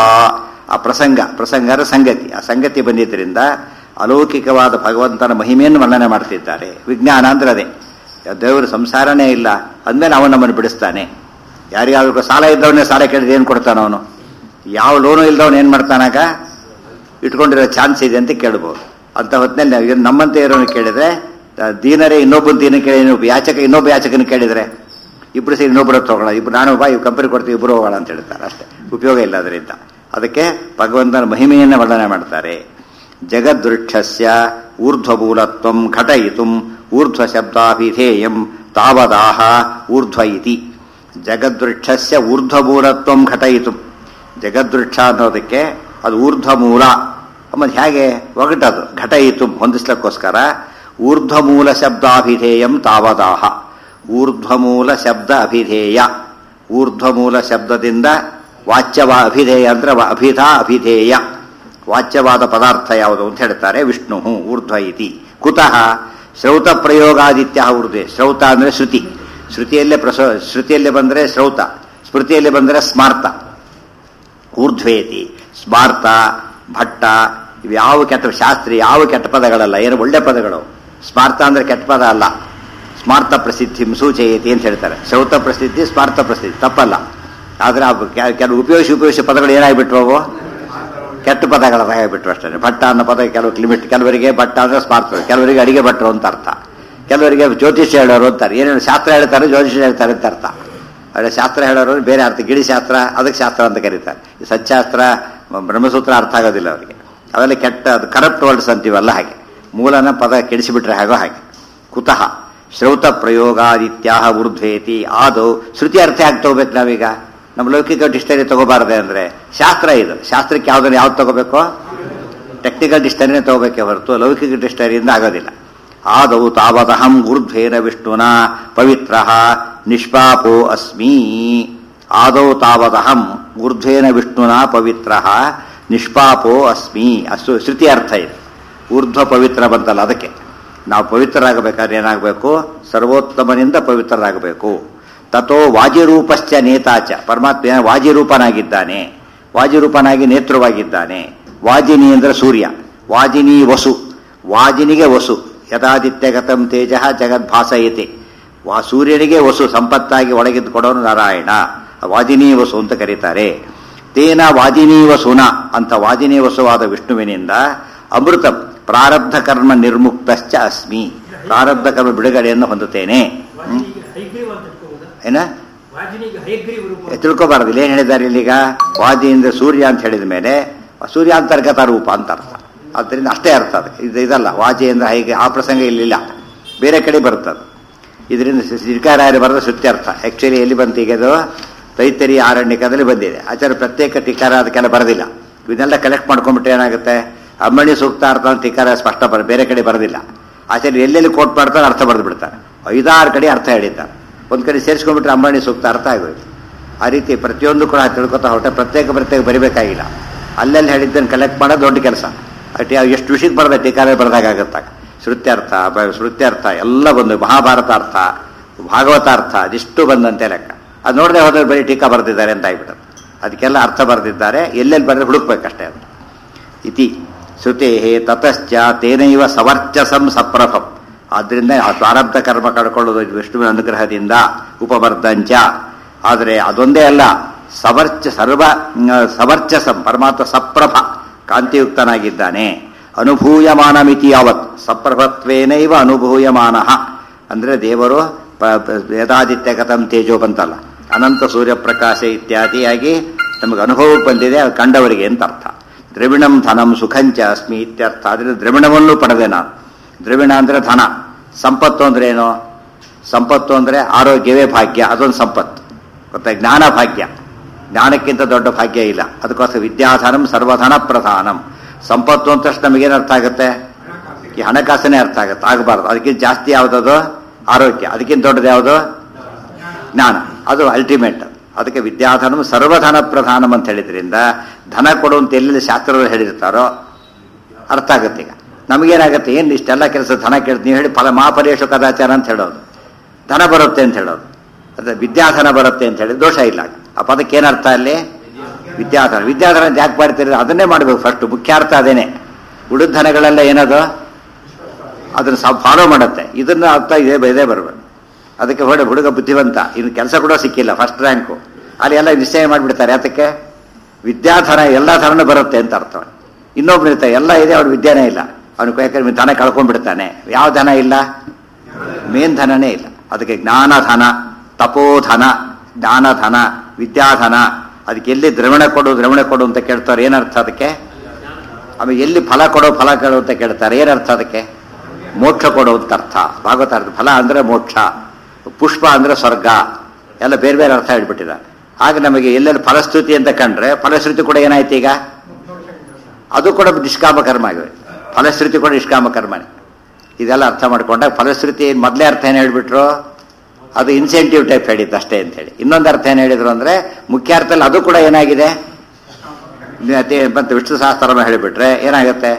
ಆ ಪ್ರಸಂಗ ಪ್ರಸಂಗರ ಸಂಗತಿ ಆ ಸಂಗತಿ ಬಂದಿದ್ದರಿಂದ ಅಲೌಕಿಕವಾದ ಭಗವಂತನ ಮಹಿಮೆಯನ್ನು ವರ್ಣನೆ ಮಾಡ್ತಿದ್ದಾರೆ ವಿಜ್ಞಾನ ಅಂದ್ರೆ ಅದೇ ದೇವರು ಸಂಸಾರನೇ ಇಲ್ಲ ಅಂದಮೇಲೆ ಅವನು ನಮ್ಮನ್ನು ಬಿಡಿಸ್ತಾನೆ ಯಾರಿಗಾದ್ರೂ ಸಾಲ ಇದ್ದವನೇ ಸಾಲ ಕೇಳಿದ್ರೆ ಏನು ಕೊಡ್ತಾನ ಅವನು ಯಾವ ಲೋನು ಇಲ್ದವನು ಏನು ಮಾಡ್ತಾನಾಗ ಇಟ್ಕೊಂಡಿರೋ ಚಾನ್ಸ್ ಇದೆ ಅಂತ ಕೇಳ್ಬೋದು ಅಂತ ಹೊತ್ತಿನಲ್ಲಿ ನಾವು ಇವ್ನು ನಮ್ಮಂತೆ ಇರೋನು ಕೇಳಿದ್ರೆ ಆ, ದೀನರೇ ಇನ್ನೊಬ್ಬನ ದೀನ ಕೇಳಿ ಇನ್ನೊಬ್ಬ ಯಾಚಕ ಇನ್ನೊಬ್ಬ ಯಾಚಕನ ಕೇಳಿದ್ರೆ ಇಬ್ರು ಸೇರಿ ಇನ್ನೊಬ್ಬರ ತಗೊಳ್ಳೋಣ ಇಬ್ರು ನಾನು ಬಾ ಇವ್ ಕಂಪನಿ ಕೊಡ್ತೀವಿ ಇಬ್ರು ಹೋಗೋಣ ಅಂತ ಹೇಳ್ತಾರೆ ಅಷ್ಟೇ ಉಪಯೋಗ ಇಲ್ಲ ಅದರಿಂದ ಅದಕ್ಕೆ ಭಗವಂತನ ಮಹಿಮೆಯನ್ನು ವರ್ಣನೆ ಮಾಡ್ತಾರೆ ಜಗದ್ವೃಕ್ಷಸ್ಯ ಊರ್ಧ್ವಮೂಲತ್ವಂ ಘಟಯಿತುಂ ಊರ್ಧ್ವ ಶಬ್ದಾಭಿಧೇಯಂ ತಾವದಾಹ ಊರ್ಧ್ವ ಇತಿ ಜಗದ್ವೃಕ್ಷಸ್ಯ ಊರ್ಧ್ವಮೂಲತ್ವಂ ಘಟಯಿತು ಜಗದ್ವೃಕ್ಷ ಅನ್ನೋದಕ್ಕೆ ಅದು ಊರ್ಧ್ವಮೂಲ ಮತ್ತು ಹೇಗೆ ಒಗಟದು ಘಟಯಿತು ಹೊಂದಿಸ್ಲಿಕ್ಕೋಸ್ಕರ ಊರ್ಧ್ವಮೂಲ ಶಬ್ದಾಭಿಧೇಯಂ ತಾವದಾಹ ಊರ್ಧ್ವಮೂಲ ಶಬ್ದ ಅಭಿಧೇಯ ಊರ್ಧ್ವಮೂಲ ಶಬ್ದದಿಂದ ವಾಚ್ಯವ ಅಭಿಧೇಯ ಅಂದ್ರೆ ವ- ಅಭಿಧಾ ಅಭಿಧೇಯ ವಾಚ್ಯವಾದ ಪದಾರ್ಥ ಯಾವುದು ಅಂತ ಹೇಳ್ತಾರೆ ವಿಷ್ಣು ಊರ್ಧ್ವ ಇತಿ ಕುತಃ ಶ್ರೌತ ಪ್ರಯೋಗಾದಿತ್ಯ ಊರ್ಧ್ವೆ ಶ್ರೌತ ಅಂದ್ರೆ ಶ್ರುತಿ ಶ್ರುತಿಯಲ್ಲೇ ಪ್ರಸೋ ಶ್ರುತಿಯಲ್ಲಿ ಬಂದರೆ ಶ್ರೌತ ಸ್ಮೃತಿಯಲ್ಲಿ ಬಂದರೆ ಸ್ಮಾರ್ತ ಊರ್ಧ್ವೇತಿ ಸ್ಮಾರ್ತ ಭಟ್ಟ ಇವು ಯಾವ ಕೆಟ್ಟ ಶಾಸ್ತ್ರಿ ಯಾವ ಕೆಟ್ಟ ಪದಗಳಲ್ಲ ಏನು ಒಳ್ಳೆ ಪದಗಳು ಸ್ಮಾರ್ತ ಅಂದ್ರೆ ಕೆಟ್ಟ ಪದ ಅಲ್ಲ ಸ್ಮಾರ್ತ ಪ್ರಸಿದ್ಧಿ ಸೂಚಯತಿ ಅಂತ ಹೇಳ್ತಾರೆ ಶ್ರೌತ ಪ್ರಸಿದ್ಧಿ ಸ್ಮಾರ್ತ ಪ್ರಸಿದ್ಧಿ ತಪ್ಪಲ್ಲ ಆದ್ರೆ ಆ ಕೆ- ಕೆಲವು ಉಪಯೋಗಿಸಿ ಉಪಯೋಗಿಸಿ ಪದಗಳು ಏನಾಗ್ಬಿಟ್ವು ಅವು ಕೆಟ್ಟ ಪದಗಳಾಗಿಬಿಟ್ರು ಅಷ್ಟೇ ಭಟ್ಟ ಅನ್ನೋ ಪದ ಕೆಲವು ಲಿಮಿಟ್ ಕೆಲವರಿಗೆ ಭಟ್ಟ ಅಂದ್ರೆ ಸ್ಮಾರ್ತ ಕೆಲವರಿಗೆ ಅಡಿಗೆ ಭಟ್ರು ಅಂತ ಅರ್ಥ ಕೆಲವರಿಗೆ ಜ್ಯೋತಿಷ್ಯ ಹೇಳೋರು ಅಂತಾರೆ ಏನೇನು ಶಾಸ್ತ್ರ ಹೇಳ್ತಾರೆ ಜ್ಯೋತಿಷ್ಯ ಹೇಳ್ತಾರೆ ಅಂತ ಅರ್ಥ ಅದೇ ಶಾಸ್ತ್ರ ಹೇಳೋರು ಬೇರೆ ಅರ್ಥ ಗಿಡಿ ಶಾಸ್ತ್ರ ಅದಕ್ಕೆ ಶಾಸ್ತ್ರ ಅಂತ ಕರೀತಾರೆ ಈ ಸಚ್ಚಾಸ್ತ್ರ ಮ- ಬ್ರಹ್ಮಸೂತ್ರ ಅರ್ಥ ಆಗೋದಿಲ್ಲ ಅವರಿಗೆ ಅವೆಲ್ಲ ಕೆಟ್ಟ ಅದು ಕರಪ್ಟ್ ವರ್ಡ್ಸ್ ಅಂತೀವಲ್ಲ ಹಾಗೆ ಮೂಲನ ಪದ ಕೆಡಿಸಿಬಿಟ್ರೆ ಹಾಗೋ ಹಾಗೆ ಕುತಃ ಶ್ರೌತ ಪ್ರಯೋಗಾದಿತ್ಯಾಹ ಊರ್ಧ್ವೇತಿ ಆದೌ ಶ್ರುತಿ ಅರ್ಥ ಯಾಕೆ ತಗೋಬೇಕು ನಾವೀಗ ನಮ್ಮ ಲೌಕಿಕ ಡಿಕ್ಷನರಿ ತಗೋಬಾರದೆ ಅಂದ್ರೆ ಶಾಸ್ತ್ರ ಇದು ಶಾಸ್ತ್ರಕ್ಕೆ ಯಾವ್ದನ್ನ ಯಾವ್ದು ತಗೋಬೇಕು ಟೆಕ್ನಿಕಲ್ ಡಿಕ್ಷನರಿನೇ ತಗೋಬೇಕೆ ಹೊರತು ಲೌಕಿಕ ಡಿಕ್ಷನರಿಯಿಂದ ಆಗೋದಿಲ್ಲ ಆದೌ ತಾವದಹಂ ಊರ್ಧ್ವೇನ ವಿಷ್ಣುನ ಪವಿತ್ರ ನಿಷ್ಪಾಪೋ ಅಸ್ಮಿ ಆದೌ ತಾವದಹಂ ಊರ್ಧ್ವೇನ ವಿಷ್ಣುನ ಪವಿತ್ರ ನಿಷ್ಪಾಪೋ ಅಸ್ಮಿ ಅಸು ಶ್ರುತಿ ಅರ್ಥ ಇದೆ ಊರ್ಧ್ವ ಪವಿತ್ರ ಬಂತಲ್ಲ ಅದಕ್ಕೆ ನಾವು ಪವಿತ್ರರಾಗಬೇಕಾದ್ರೆ ಏನಾಗಬೇಕು ಸರ್ವೋತ್ತಮನಿಂದ ಪವಿತ್ರರಾಗಬೇಕು ತಥೋ ವಾಜಿರೂಪಶ್ಚ ನೇತಾಚ ಪರಮಾತ್ಮ ಏನು ವಾಜಿರೂಪನಾಗಿದ್ದಾನೆ ವಾಜಿರೂಪನಾಗಿ ನೇತೃವಾಗಿದ್ದಾನೆ ವಾಜಿನಿ ಅಂದ್ರೆ ಸೂರ್ಯ ವಾಜಿನಿ ವಸು ವಾಜಿನಿಗೆ ವಸು ಯಥಾದಿತ್ಯಗತಂ ತೇಜ ಜಗದ್ಭಾಸಯತೆ ವಾ ಸೂರ್ಯನಿಗೆ ವಸು ಸಂಪತ್ತಾಗಿ ಒಳಗಿದ್ದು ಕೊಡೋನು ನಾರಾಯಣ ವಾಜಿನಿ ವಸು ಅಂತ ಕರೀತಾರೆ ತೇನ ವಾಜಿನಿ ವಸುನ ಅಂತ ವಾಜಿನಿ ವಸುವಾದ ವಿಷ್ಣುವಿನಿಂದ ಅಮೃತ ಪ್ರಾರಬ್ಧ ಕರ್ಮ ನಿರ್ಮುಕ್ತಶ್ಚ ಅಸ್ಮಿ ಪ್ರಾರಬ್ಧ ಕರ್ಮ ಬಿಡುಗಡೆಯನ್ನು ಹೊಂದುತ್ತೇನೆ ಹ್ಮ್? ಹೈಗ್ರೀವ ಅಂತ ತಿಳ್ಕೊಬೋದಾ? ಏನ ವಾಜಿನಿಗೆ ಹೈಗ್ರೀವ ರೂಪ ತಿಳ್ಕೊಬಾರದು ಏನು ಹೇಳಿದ್ದಾರೆ ಇಲ್ಲಿಗ ವಾದಿಯಿಂದ ಸೂರ್ಯ ಅಂತ ಹೇಳಿದ ಮೇಲೆ ಸೂರ್ಯಾಂತರ್ಗತ ರೂಪ ಅಂತ ಅರ್ಥ ಆದ್ದರಿಂದ ಅಷ್ಟೇ ಅರ್ಥ ಅದು ಇದು ಇದಲ್ಲ ವಾಜಿ ಅಂದ್ರೆ ಹೀಗೆ ಆ ಪ್ರಸಂಗ ಇಲ್ಲಿಲ್ಲ ಬೇರೆ ಕಡೆ ಬರುತ್ತದು ಇದರಿಂದ ಸಿರಿಕಾರಾಯರು ಬರೆದ ಸುತ್ಯರ್ಥ ಆಕ್ಚುಲಿ ಎಲ್ಲಿ ಬಂತು ಈಗ ಅದು ತೈತರಿ ಆರಣ್ಯಕದಲ್ಲಿ ಬಂದಿದೆ ಆಚಾರ್ಯ ಪ್ರತ್ಯೇಕ ಟೀಕಾರ ಅದಕ್ಕೆಲ್ಲ ಬರೆದಿಲ್ಲ ಇದನ್ನೆಲ್ಲ ಕಲೆಕ್ಟ್ ಮಾಡ್ಕೊಂಡ್ಬಿಟ್ರೆ ಏನಾಗುತ್ತೆ ಅಮ್ಮಣಿ ಸೂಕ್ತ ಅರ್ಥ ಅಂತ ಟೀಕಾರ ಸ್ಪಷ್ಟ ಬರ ಬೇರೆ ಕಡೆ ಬರೆದಿಲ್ಲ ಆಚಾರ್ಯ ಎಲ್ಲೆಲ್ಲಿ ಕೋಟ್ ಮಾಡ್ತಾರೆ ಅರ್ಥ ಬರೆದು ಬಿಡ್ತಾರೆ ಐದಾರು ಕಡೆ ಅರ್ಥ ಹೇಳಿದ್ದಾರೆ ಒಂದು ಕಡೆ ಸೇರಿಸ್ಕೊಂಡ್ಬಿಟ್ರೆ ಅಂಬಾಣಿ ಸೂಕ್ತ ಅರ್ಥ ಆಗೋಯ್ತು ಆ ರೀತಿ ಪ್ರತಿಯೊಂದು ಕೂಡ ತಿಳ್ಕೊತಾ ಹೊರಟೆ ಪ್ರತ್ಯೇಕ ಪ್ರತ್ಯೇಕ ಬರಿಬೇಕಾಗಿಲ್ಲ ಅಲ್ಲೆಲ್ಲಿ ಹೇಳಿದ್ದನ್ನು ಕಲೆಕ್ಟ್ ಮಾಡೋದು ದೊಡ್ಡ ಕೆಲಸ ಅಟ್ ಯಾವ ಎಷ್ಟು ವಿಷಯಕ್ಕೆ ಬರಬೇಕು ಟೀಕಾಲೆ ಬರೆದಾಗತ್ತಾಗ ಶ್ರುತ್ಯರ್ಥ ಬ- ಶ್ರುತ್ಯರ್ಥ ಎಲ್ಲ ಬಂದು ಮಹಾಭಾರತ ಅರ್ಥ ಭಾಗವತ ಅರ್ಥ ಅದಿಷ್ಟು ಬಂದಂತೆ ಲೆಕ್ಕ ಅದು ನೋಡದೆ ಹೋದ್ರೆ ಬರೀ ಟೀಕಾ ಬರೆದಿದ್ದಾರೆ ಅಂತ ಆಗ್ಬಿಡುತ್ತೆ ಅದಕ್ಕೆಲ್ಲ ಅರ್ಥ ಬರೆದಿದ್ದಾರೆ ಎಲ್ಲೆಲ್ಲಿ ಬರೆದು ಹುಡುಕ್ಬೇಕಷ್ಟೇ ಅದು ಇತಿ ಶ್ರುತೇ ತತಶ್ಚ ತೇನೈವ ಸವರ್ಚಸಂ ಸಪ್ರಭಂ ಆದ್ದರಿಂದ ಆ ಪ್ರಾರಬ್ಧ ಕರ್ಮ ಕಳ್ಕೊಳ್ಳೋದು ವಿಷ್ಣುವಿನ ಅನುಗ್ರಹದಿಂದ ಉಪವರ್ಧಂಚ ಆದರೆ ಅದೊಂದೇ ಅಲ್ಲ ಸವರ್ಚ ಸರ್ವ ಮ್, ಸವರ್ಚಸಂ ಪರಮಾತ್ಮ ಸಪ್ರಭ ಕಾಂತಿಯುಕ್ತನಾಗಿದ್ದಾನೆ ಅನುಭೂಯಮಾನಮಿತಿ ಯಾವತ್ ಸಪ್ರಭತ್ವೇನೈವ ಅನುಭೂಯಮಾನ ಅಂದ್ರೆ ದೇವರು ಪ- ಪ- ವೇದಾದಿತ್ಯ ಕಥಂ ತೇಜೋ ಬಂತಲ್ಲ ಅನಂತ ಸೂರ್ಯಪ್ರಕಾಶ ಇತ್ಯಾದಿಯಾಗಿ ನಮಗೆ ಅನುಭವಕ್ಕೆ ಬಂದಿದೆ ಅದು ಕಂಡವರಿಗೆ ಅಂತ ಅರ್ಥ ದ್ರವಿಣಂ ಧನಂ ಸುಖಂಚ ಅಸ್ಮಿ ಇತ್ಯರ್ಥ ಅದರಿಂದ ದ್ರವಿಣವನ್ನು ಪಡೆದೆ ನಾನು ದ್ರವಿಣ ಅಂದ್ರೆ ಧನ ಸಂಪತ್ತು ಅಂದ್ರೆ ಏನು ಸಂಪತ್ತು ಅಂದ್ರೆ ಆರೋಗ್ಯವೇ ಭಾಗ್ಯ ಅದೊಂದು ಸಂಪತ್ತು ಗೊತ್ತಾ ಜ್ಞಾನ ಭಾಗ್ಯ ಜ್ಞಾನಕ್ಕಿಂತ ದೊಡ್ಡ ಭಾಗ್ಯ ಇಲ್ಲ ಅದಕ್ಕೋಸ್ಕರ ವಿದ್ಯಾಧನಂ ಸರ್ವಧನ ಪ್ರಧಾನಂ ಸಂಪತ್ತು ಅಂತ ತಕ್ಷಣ ನಮಗೇನು ಅರ್ಥ ಆಗುತ್ತೆ ಈ ಹಣಕಾಸನೇ ಅರ್ಥ ಆಗುತ್ತೆ ಆಗಬಾರ್ದು ಅದಕ್ಕಿಂತ ಜಾಸ್ತಿ ಯಾವುದದು ಆರೋಗ್ಯ ಅದಕ್ಕಿಂತ ದೊಡ್ಡದು ಯಾವುದು ಜ್ಞಾನ ಅದು ಅಲ್ಟಿಮೇಟ್ ಅದಕ್ಕೆ ವಿದ್ಯಾಧನಂ ಸರ್ವಧನ ಪ್ರಧಾನಂ ಅಂತ ಹೇಳಿದ್ರಿಂದ ಧನ ಕೊಡುವಂತ ಎಲ್ಲೆಲ್ಲಿ ಶಾಸ್ತ್ರಗಳು ಹೇಳಿರ್ತಾರೋ ಅರ್ಥ ಆಗುತ್ತೆ ಈಗ ನಮಗೇನಾಗುತ್ತೆ ಏನು ಇಷ್ಟೆಲ್ಲ ಕೆಲಸ ಧನ ಕೇಳ್ತೀನಿ ನೀವು ಹೇಳಿ ಫಲ ಮಹಾಪರೇಶ ಕದಾಚಾರ ಅಂತ ಹೇಳೋದು ಧನ ಬರುತ್ತೆ ಅಂತ ಹೇಳೋದು ಅದೇ ವಿದ್ಯಾಧನ ಬರುತ್ತೆ ಅಂತ ಹೇಳಿ ದೋಷ ಇಲ್ಲ ಆ ಪದಕ್ಕೆ ಏನರ್ಥ ಅಲ್ಲಿ ವಿದ್ಯಾಧನ ವಿದ್ಯಾಧನ ಯಾಕೆ ಮಾಡ್ತೀರಿ ಅದನ್ನೇ ಮಾಡಬೇಕು ಫಸ್ಟ್ ಮುಖ್ಯ ಅರ್ಥ ಅದೇನೆ ಉಳಿದ ಧನಗಳೆಲ್ಲ ಏನದು ಅದನ್ನು ಸಹ ಫಾಲೋ ಮಾಡುತ್ತೆ ಇದನ್ನ ಅರ್ಥ ಇದೇ ಇದೇ ಬರಬೇಕು ಅದಕ್ಕೆ ಹೊಡೆ ಹುಡುಗ ಬುದ್ಧಿವಂತ ಇನ್ನು ಕೆಲಸ ಕೂಡ ಸಿಕ್ಕಿಲ್ಲ ಫಸ್ಟ್ ರ್ಯಾಂಕು ಅಲ್ಲಿ ಎಲ್ಲ ನಿಶ್ಚಯ ಮಾಡಿಬಿಡ್ತಾರೆ ಅದಕ್ಕೆ ವಿದ್ಯಾಧನ ಎಲ್ಲ ಧನನೂ ಬರುತ್ತೆ ಅಂತ ಅರ್ಥ ಇನ್ನೊಬ್ರು ಇರ್ತಾರೆ ಎಲ್ಲ ಇದೆ ಅವ್ರ ವಿದ್ಯಾನೇ ಇಲ್ಲ ಅವನು ಯಾಕಂದ್ರೆ ಧನ ಕಳ್ಕೊಂಡ್ಬಿಡ್ತಾನೆ ಯಾವ ಧನ ಇಲ್ಲ ಮೇನ್ ಧನನೇ ಇಲ್ಲ ಅದಕ್ಕೆ ಜ್ಞಾನಧನ ತಪೋಧನ ಜ್ಞಾನಧನ ವಿದ್ಯಾಧನ ಅದಕ್ಕೆ ಎಲ್ಲಿ ದ್ರವಣ ಕೊಡು ದ್ರವಣ ಕೊಡು ಅಂತ ಕೇಳ್ತಾರೆ ಏನರ್ಥ ಅದಕ್ಕೆ ಆಮೇಲೆ ಎಲ್ಲಿ ಫಲ ಕೊಡೋ ಫಲ ಕೊಡು ಅಂತ ಕೇಳ್ತಾರೆ ಏನರ್ಥ ಅದಕ್ಕೆ ಮೋಕ್ಷ ಕೊಡು ಅಂತ ಅರ್ಥ ಭಾಗವತ ಅರ್ಥ ಫಲ ಅಂದ್ರೆ ಮೋಕ್ಷ ಪುಷ್ಪ ಅಂದ್ರೆ ಸ್ವರ್ಗ ಎಲ್ಲ ಬೇರೆ ಬೇರೆ ಅರ್ಥ ಹೇಳ್ಬಿಟ್ಟಿದ್ದಾರೆ ಆಗ ನಮಗೆ ಎಲ್ಲೆಲ್ಲಿ ಫಲಶ್ರುತಿ ಅಂತ ಕಂಡ್ರೆ ಫಲಶ್ರುತಿ ಕೂಡ ಏನಾಯ್ತು ಈಗ ಅದು ಕೂಡ ನಿಷ್ಕಾಮ ಕರ್ಮ ಆಗಿವೆ ಫಲಶ್ರುತಿ ಕೂಡ ನಿಷ್ಕಾಮ ಕರ್ಮನೇ ಇದೆಲ್ಲ ಅರ್ಥ ಮಾಡ್ಕೊಂಡಾಗ ಫಲಶ್ರುತಿ ಮೊದಲೇ ಅರ್ಥ ಏನು ಹೇಳ್ಬಿಟ್ರು ಅದು ಇನ್ಸೆಂಟಿವ್ ಟೈಪ್ ಹೇಳಿದ್ದು ಅಷ್ಟೇ ಅಂತ ಹೇಳಿ ಇನ್ನೊಂದು ಅರ್ಥ ಏನು ಹೇಳಿದ್ರು ಅಂದ್ರೆ ಮುಖ್ಯ ಅರ್ಥದಲ್ಲಿ ಅದು ಕೂಡ ಏನಾಗಿದೆ ಅದೇ ಮತ್ತೆ ವಿಷ್ಣು ಸಹಸ್ರನಾಮ ಹೇಳಿಬಿಟ್ರೆ ಏನಾಗುತ್ತೆ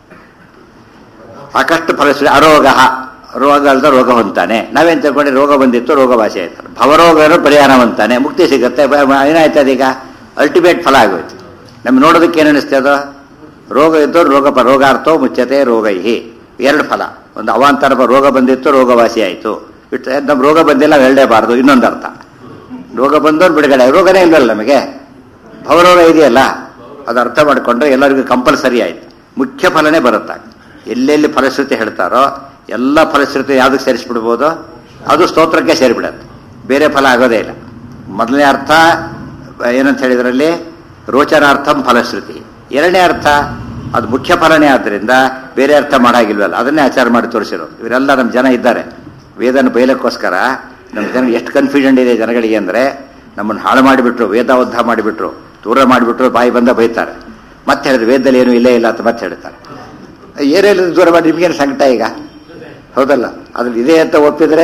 ಸಾಕಷ್ಟು ಫಲಶ್ರುತಿ ಅರೋಗ ರೋಗ ಅಲ್ದ ರೋಗ ಹೊಂತಾನೆ ನಾವೇನ್ ತಿಳ್ಕೊಂಡ್ರೆ ರೋಗ ಬಂದಿತ್ತು ರೋಗ ಭಾಷೆ ಆಯ್ತು ಭವರೋಗ ಪರಿಹಾರ ಹೊಂತಾನೆ ಮುಕ್ತಿ ಸಿಗುತ್ತೆ ಬ- ಬ- ಏನಾಯ್ತು ಅದೀಗ ಅಲ್ಟಿಮೇಟ್ ಫಲ ಆಗೋಯ್ತು ನಮ್ಗೆ ನೋಡೋದಕ್ಕೆ ಏನು ಅನಿಸ್ತದೆ ಅದು ರೋಗ ಇದ್ದು ರೋಗ ಪ- ರೋಗಾರ್ಥೋ ಮುಚ್ಚತೆ ರೋಗೈಹಿ ಎರಡು ಫಲ ಒಂದು ಅವಾಂತರ ಬ- ರೋಗ ಬಂದಿತ್ತು ರೋಗವಾಸಿ ಆಯಿತು ಇಟ್ಟು ನಮ್ಮ ರೋಗ ಬಂದಿಲ್ಲ ಹೇಳಲೇಬಾರ್ದು ಇನ್ನೊಂದು ಅರ್ಥ ರೋಗ ಬಂದವ್ರು ಬಿಡುಗಡೆ ರೋಗನೇ ಇಲ್ವಲ್ಲ ನಮಗೆ ಭವರೋಗ ಇದೆಯಲ್ಲ ಅದು ಅರ್ಥ ಮಾಡಿಕೊಂಡ್ರೆ ಎಲ್ಲರಿಗೂ ಕಂಪಲ್ಸರಿ ಆಯ್ತು ಮುಖ್ಯ ಫಲನೇ ಬರುತ್ತೆ ಎಲ್ಲೆಲ್ಲಿ ಫಲಶ್ರುತಿ ಹೇಳ್ತಾರೋ ಎಲ್ಲ ಫಲಶ್ರುತಿ ಯಾವುದಕ್ಕೆ ಸೇರಿಸ್ಬಿಡ್ಬೋದು ಅದು ಸ್ತೋತ್ರಕ್ಕೆ ಸೇರಿಬಿಡತ್ತೆ ಬೇರೆ ಫಲ ಆಗೋದೇ ಇಲ್ಲ ಮೊದಲನೇ ಅರ್ಥ ಏನಂತ ಹೇಳಿದ್ರಲ್ಲಿ ರೋಚನಾರ್ಥಂ ಫಲಶ್ರುತಿ ಎರಡನೇ ಅರ್ಥ ಅದು ಮುಖ್ಯ ಫಲನೇ ಆದ್ದರಿಂದ ಬೇರೆ ಅರ್ಥ ಮಾಡಾಗಿಲ್ವಲ್ಲ ಅದನ್ನೇ ಆಚಾರ ಮಾಡಿ ತೋರಿಸಿರೋದು ಇವರೆಲ್ಲ ನಮ್ಮ ಜನ ಇದ್ದಾರೆ ವೇದನ ಬೈಲಕ್ಕೋಸ್ಕರ ನಮ್ಮ ಜನ ಎಷ್ಟು ಕನ್ಫ್ಯೂಷನ್ ಇದೆ ಜನಗಳಿಗೆ ಅಂದರೆ ನಮ್ಮನ್ನು ಹಾಳು ಮಾಡಿಬಿಟ್ರು ವೇದ ಉದ್ಧ ಮಾಡಿಬಿಟ್ರು ದೂರ ಮಾಡಿಬಿಟ್ರು ಬಾಯಿ ಬಂದ ಬೈತಾರೆ ಮತ್ತೆ ಹೇಳಿದ್ರು ವೇದದಲ್ಲಿ ಏನೂ ಇಲ್ಲೇ ಇಲ್ಲ ಅಂತ ಮತ್ತೆ ಹೇಳ್ತಾರೆ ಏನೇನು ದೂರ ಮಾಡಿ ನಿಮ್ಗೇನು ಸಂಕಟ ಈಗ ಹೌದಲ್ಲ ಅದ್ರಲ್ಲಿ ಇದೆ ಅಂತ ಒಪ್ಪಿದ್ರೆ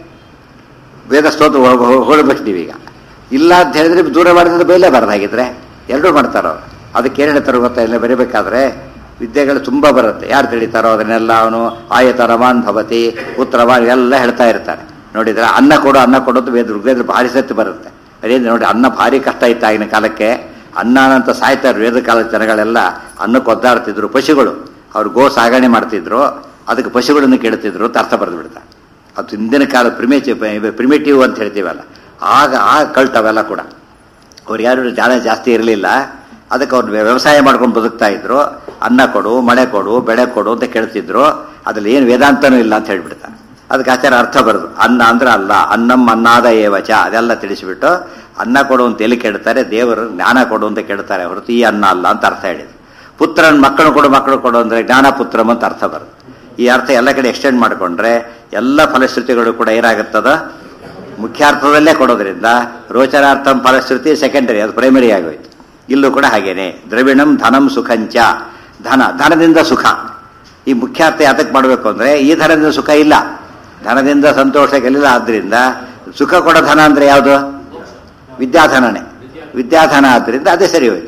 ವೇದ ಸ್ತೋತ್ರ ಹೋಳ್ಬೇಕು ನೀವೀಗ ಇಲ್ಲ ಅಂತ ಹೇಳಿದ್ರೆ ದೂರ ಮಾಡಿದ್ರೆ ಬೈಲೇ ಬರದಾಗಿದ್ರೆ ಎರಡೂ ಮಾಡ್ತಾರೋ ಅವ್ರು ಅದಕ್ಕೆ ಏನು ಹೇಳ್ತಾರೋ ಗೊತ್ತಾ ಇಲ್ಲ ಬರೀಬೇಕಾದ್ರೆ ವಿದ್ಯೆಗಳು ತುಂಬ ಬರುತ್ತೆ ಯಾರು ತಿಳಿತಾರೋ ಅದನ್ನೆಲ್ಲ ಅವನು ಆಯತರಮಾನ್ ಭವತಿ ಉತ್ತರವಾನ್ ಎಲ್ಲ ಹೇಳ್ತಾ ಇರ್ತಾರೆ ನೋಡಿದ್ರೆ ಅನ್ನ ಕೊಡು ಅನ್ನ ಕೊಡೋದು ವೇದ ಋಗ್ವೇದ ಭಾರಿ ಸತ್ತು ಬರುತ್ತೆ ಅದೇನು ನೋಡಿ ಅನ್ನ ಭಾರಿ ಕಷ್ಟ ಇತ್ತು ಆಗಿನ ಕಾಲಕ್ಕೆ ಅನ್ನ ಅಂತ ಸಾಯ್ತಾರೆ ವೇದ ಕಾಲದ ಜನಗಳೆಲ್ಲ ಅನ್ನಕ್ಕೆ ಒದ್ದಾಡ್ತಿದ್ರು ಪಶುಗಳು ಅವ್ರು ಗೋ ಸಾಗಣೆ ಮಾಡ್ತಿದ್ರು ಅದಕ್ಕೆ ಪಶುಗಳನ್ನು ಕೇಳ್ತಿದ್ರು ಅಂತ ಅರ್ಥ ಬರೆದು ಬಿಡ್ತಾರೆ ಅದು ಹಿಂದಿನ ಕಾಲ ಪ್ರಿಮೇಚಿ ಪ್ರಿಮೇಟಿವ್ ಅಂತ ಹೇಳ್ತೀವಲ್ಲ ಆಗ ಆ ಕಲ್ಟ್ ಅವೆಲ್ಲ ಕೂಡ ಅವ್ರು ಯಾರು ಜನ ಜಾಸ್ತಿ ಇರಲಿಲ್ಲ ಅದಕ್ಕೆ ಅವ್ರು ವ್ಯವಸಾಯ ಮಾಡ್ಕೊಂಡು ಬದುಕ್ತಾ ಇದ್ರು ಅನ್ನ ಕೊಡು ಮಳೆ ಕೊಡು ಬೆಳೆ ಕೊಡು ಅಂತ ಕೇಳ್ತಿದ್ರು ಅದ್ರಲ್ಲಿ ಏನು ವೇದಾಂತನೂ ಇಲ್ಲ ಅಂತ ಹೇಳ್ಬಿಡ್ತಾರೆ ಅದಕ್ಕೆ ಆಚಾರ ಅರ್ಥ ಬರೋದು ಅನ್ನ ಅಂದ್ರೆ ಅಲ್ಲ ಅನ್ನಂ ಅನ್ನಾದ ಏವಚ ಅದೆಲ್ಲ ತಿಳಿಸಿಬಿಟ್ಟು ಅನ್ನ ಕೊಡು ಅಂತ ಎಲ್ಲಿ ಕೇಳ್ತಾರೆ ದೇವರು ಜ್ಞಾನ ಕೊಡು ಅಂತ ಕೇಳ್ತಾರೆ ಹೊರತು ಈ ಅನ್ನ ಅಲ್ಲ ಅಂತ ಅರ್ಥ ಹೇಳಿದ್ರು ಪುತ್ರನ್ ಮಕ್ಕಳು ಕೊಡು ಮಕ್ಕಳು ಕೊಡು ಅಂದ್ರೆ ಜ್ಞಾನ ಪುತ್ರಂ ಅಂತ ಅರ್ಥ ಬರುತ್ತೆ ಈ ಅರ್ಥ ಎಲ್ಲ ಕಡೆ ಎಕ್ಸ್ಟೆಂಡ್ ಮಾಡಿಕೊಂಡ್ರೆ ಎಲ್ಲ ಫಲಶ್ರುತಿಗಳು ಕೂಡ ಏನಾಗುತ್ತದ ಮುಖ್ಯಾರ್ಥದಲ್ಲೇ ಕೊಡೋದ್ರಿಂದ ರೋಚನಾರ್ಥಂ ಫಲಶ್ರುತಿ ಸೆಕೆಂಡರಿ ಅದು ಪ್ರೈಮರಿ ಆಗೋಯ್ತು ಇಲ್ಲೂ ಕೂಡ ಹಾಗೇನೆ ದ್ರವಿಣಂ ಧನಂ ಸುಖಂಚ ಧನ ಧನದಿಂದ ಸುಖ ಈ ಮುಖ್ಯಾರ್ಥ ಯಾತಕ್ಕೆ ಮಾಡಬೇಕು ಅಂದ್ರೆ ಈ ಧನದಿಂದ ಸುಖ ಇಲ್ಲ ಧನದಿಂದ ಸಂತೋಷ ಗೆಲ್ಲಿಲ್ಲ ಆದ್ರಿಂದ ಸುಖ ಕೊಡೋ ಧನ ಅಂದ್ರೆ ಯಾವುದು ವಿದ್ಯಾಧನನೇ ವಿದ್ಯಾಧನ ಆದ್ರಿಂದ ಅದೇ ಸರಿ ಹೋಯ್ತು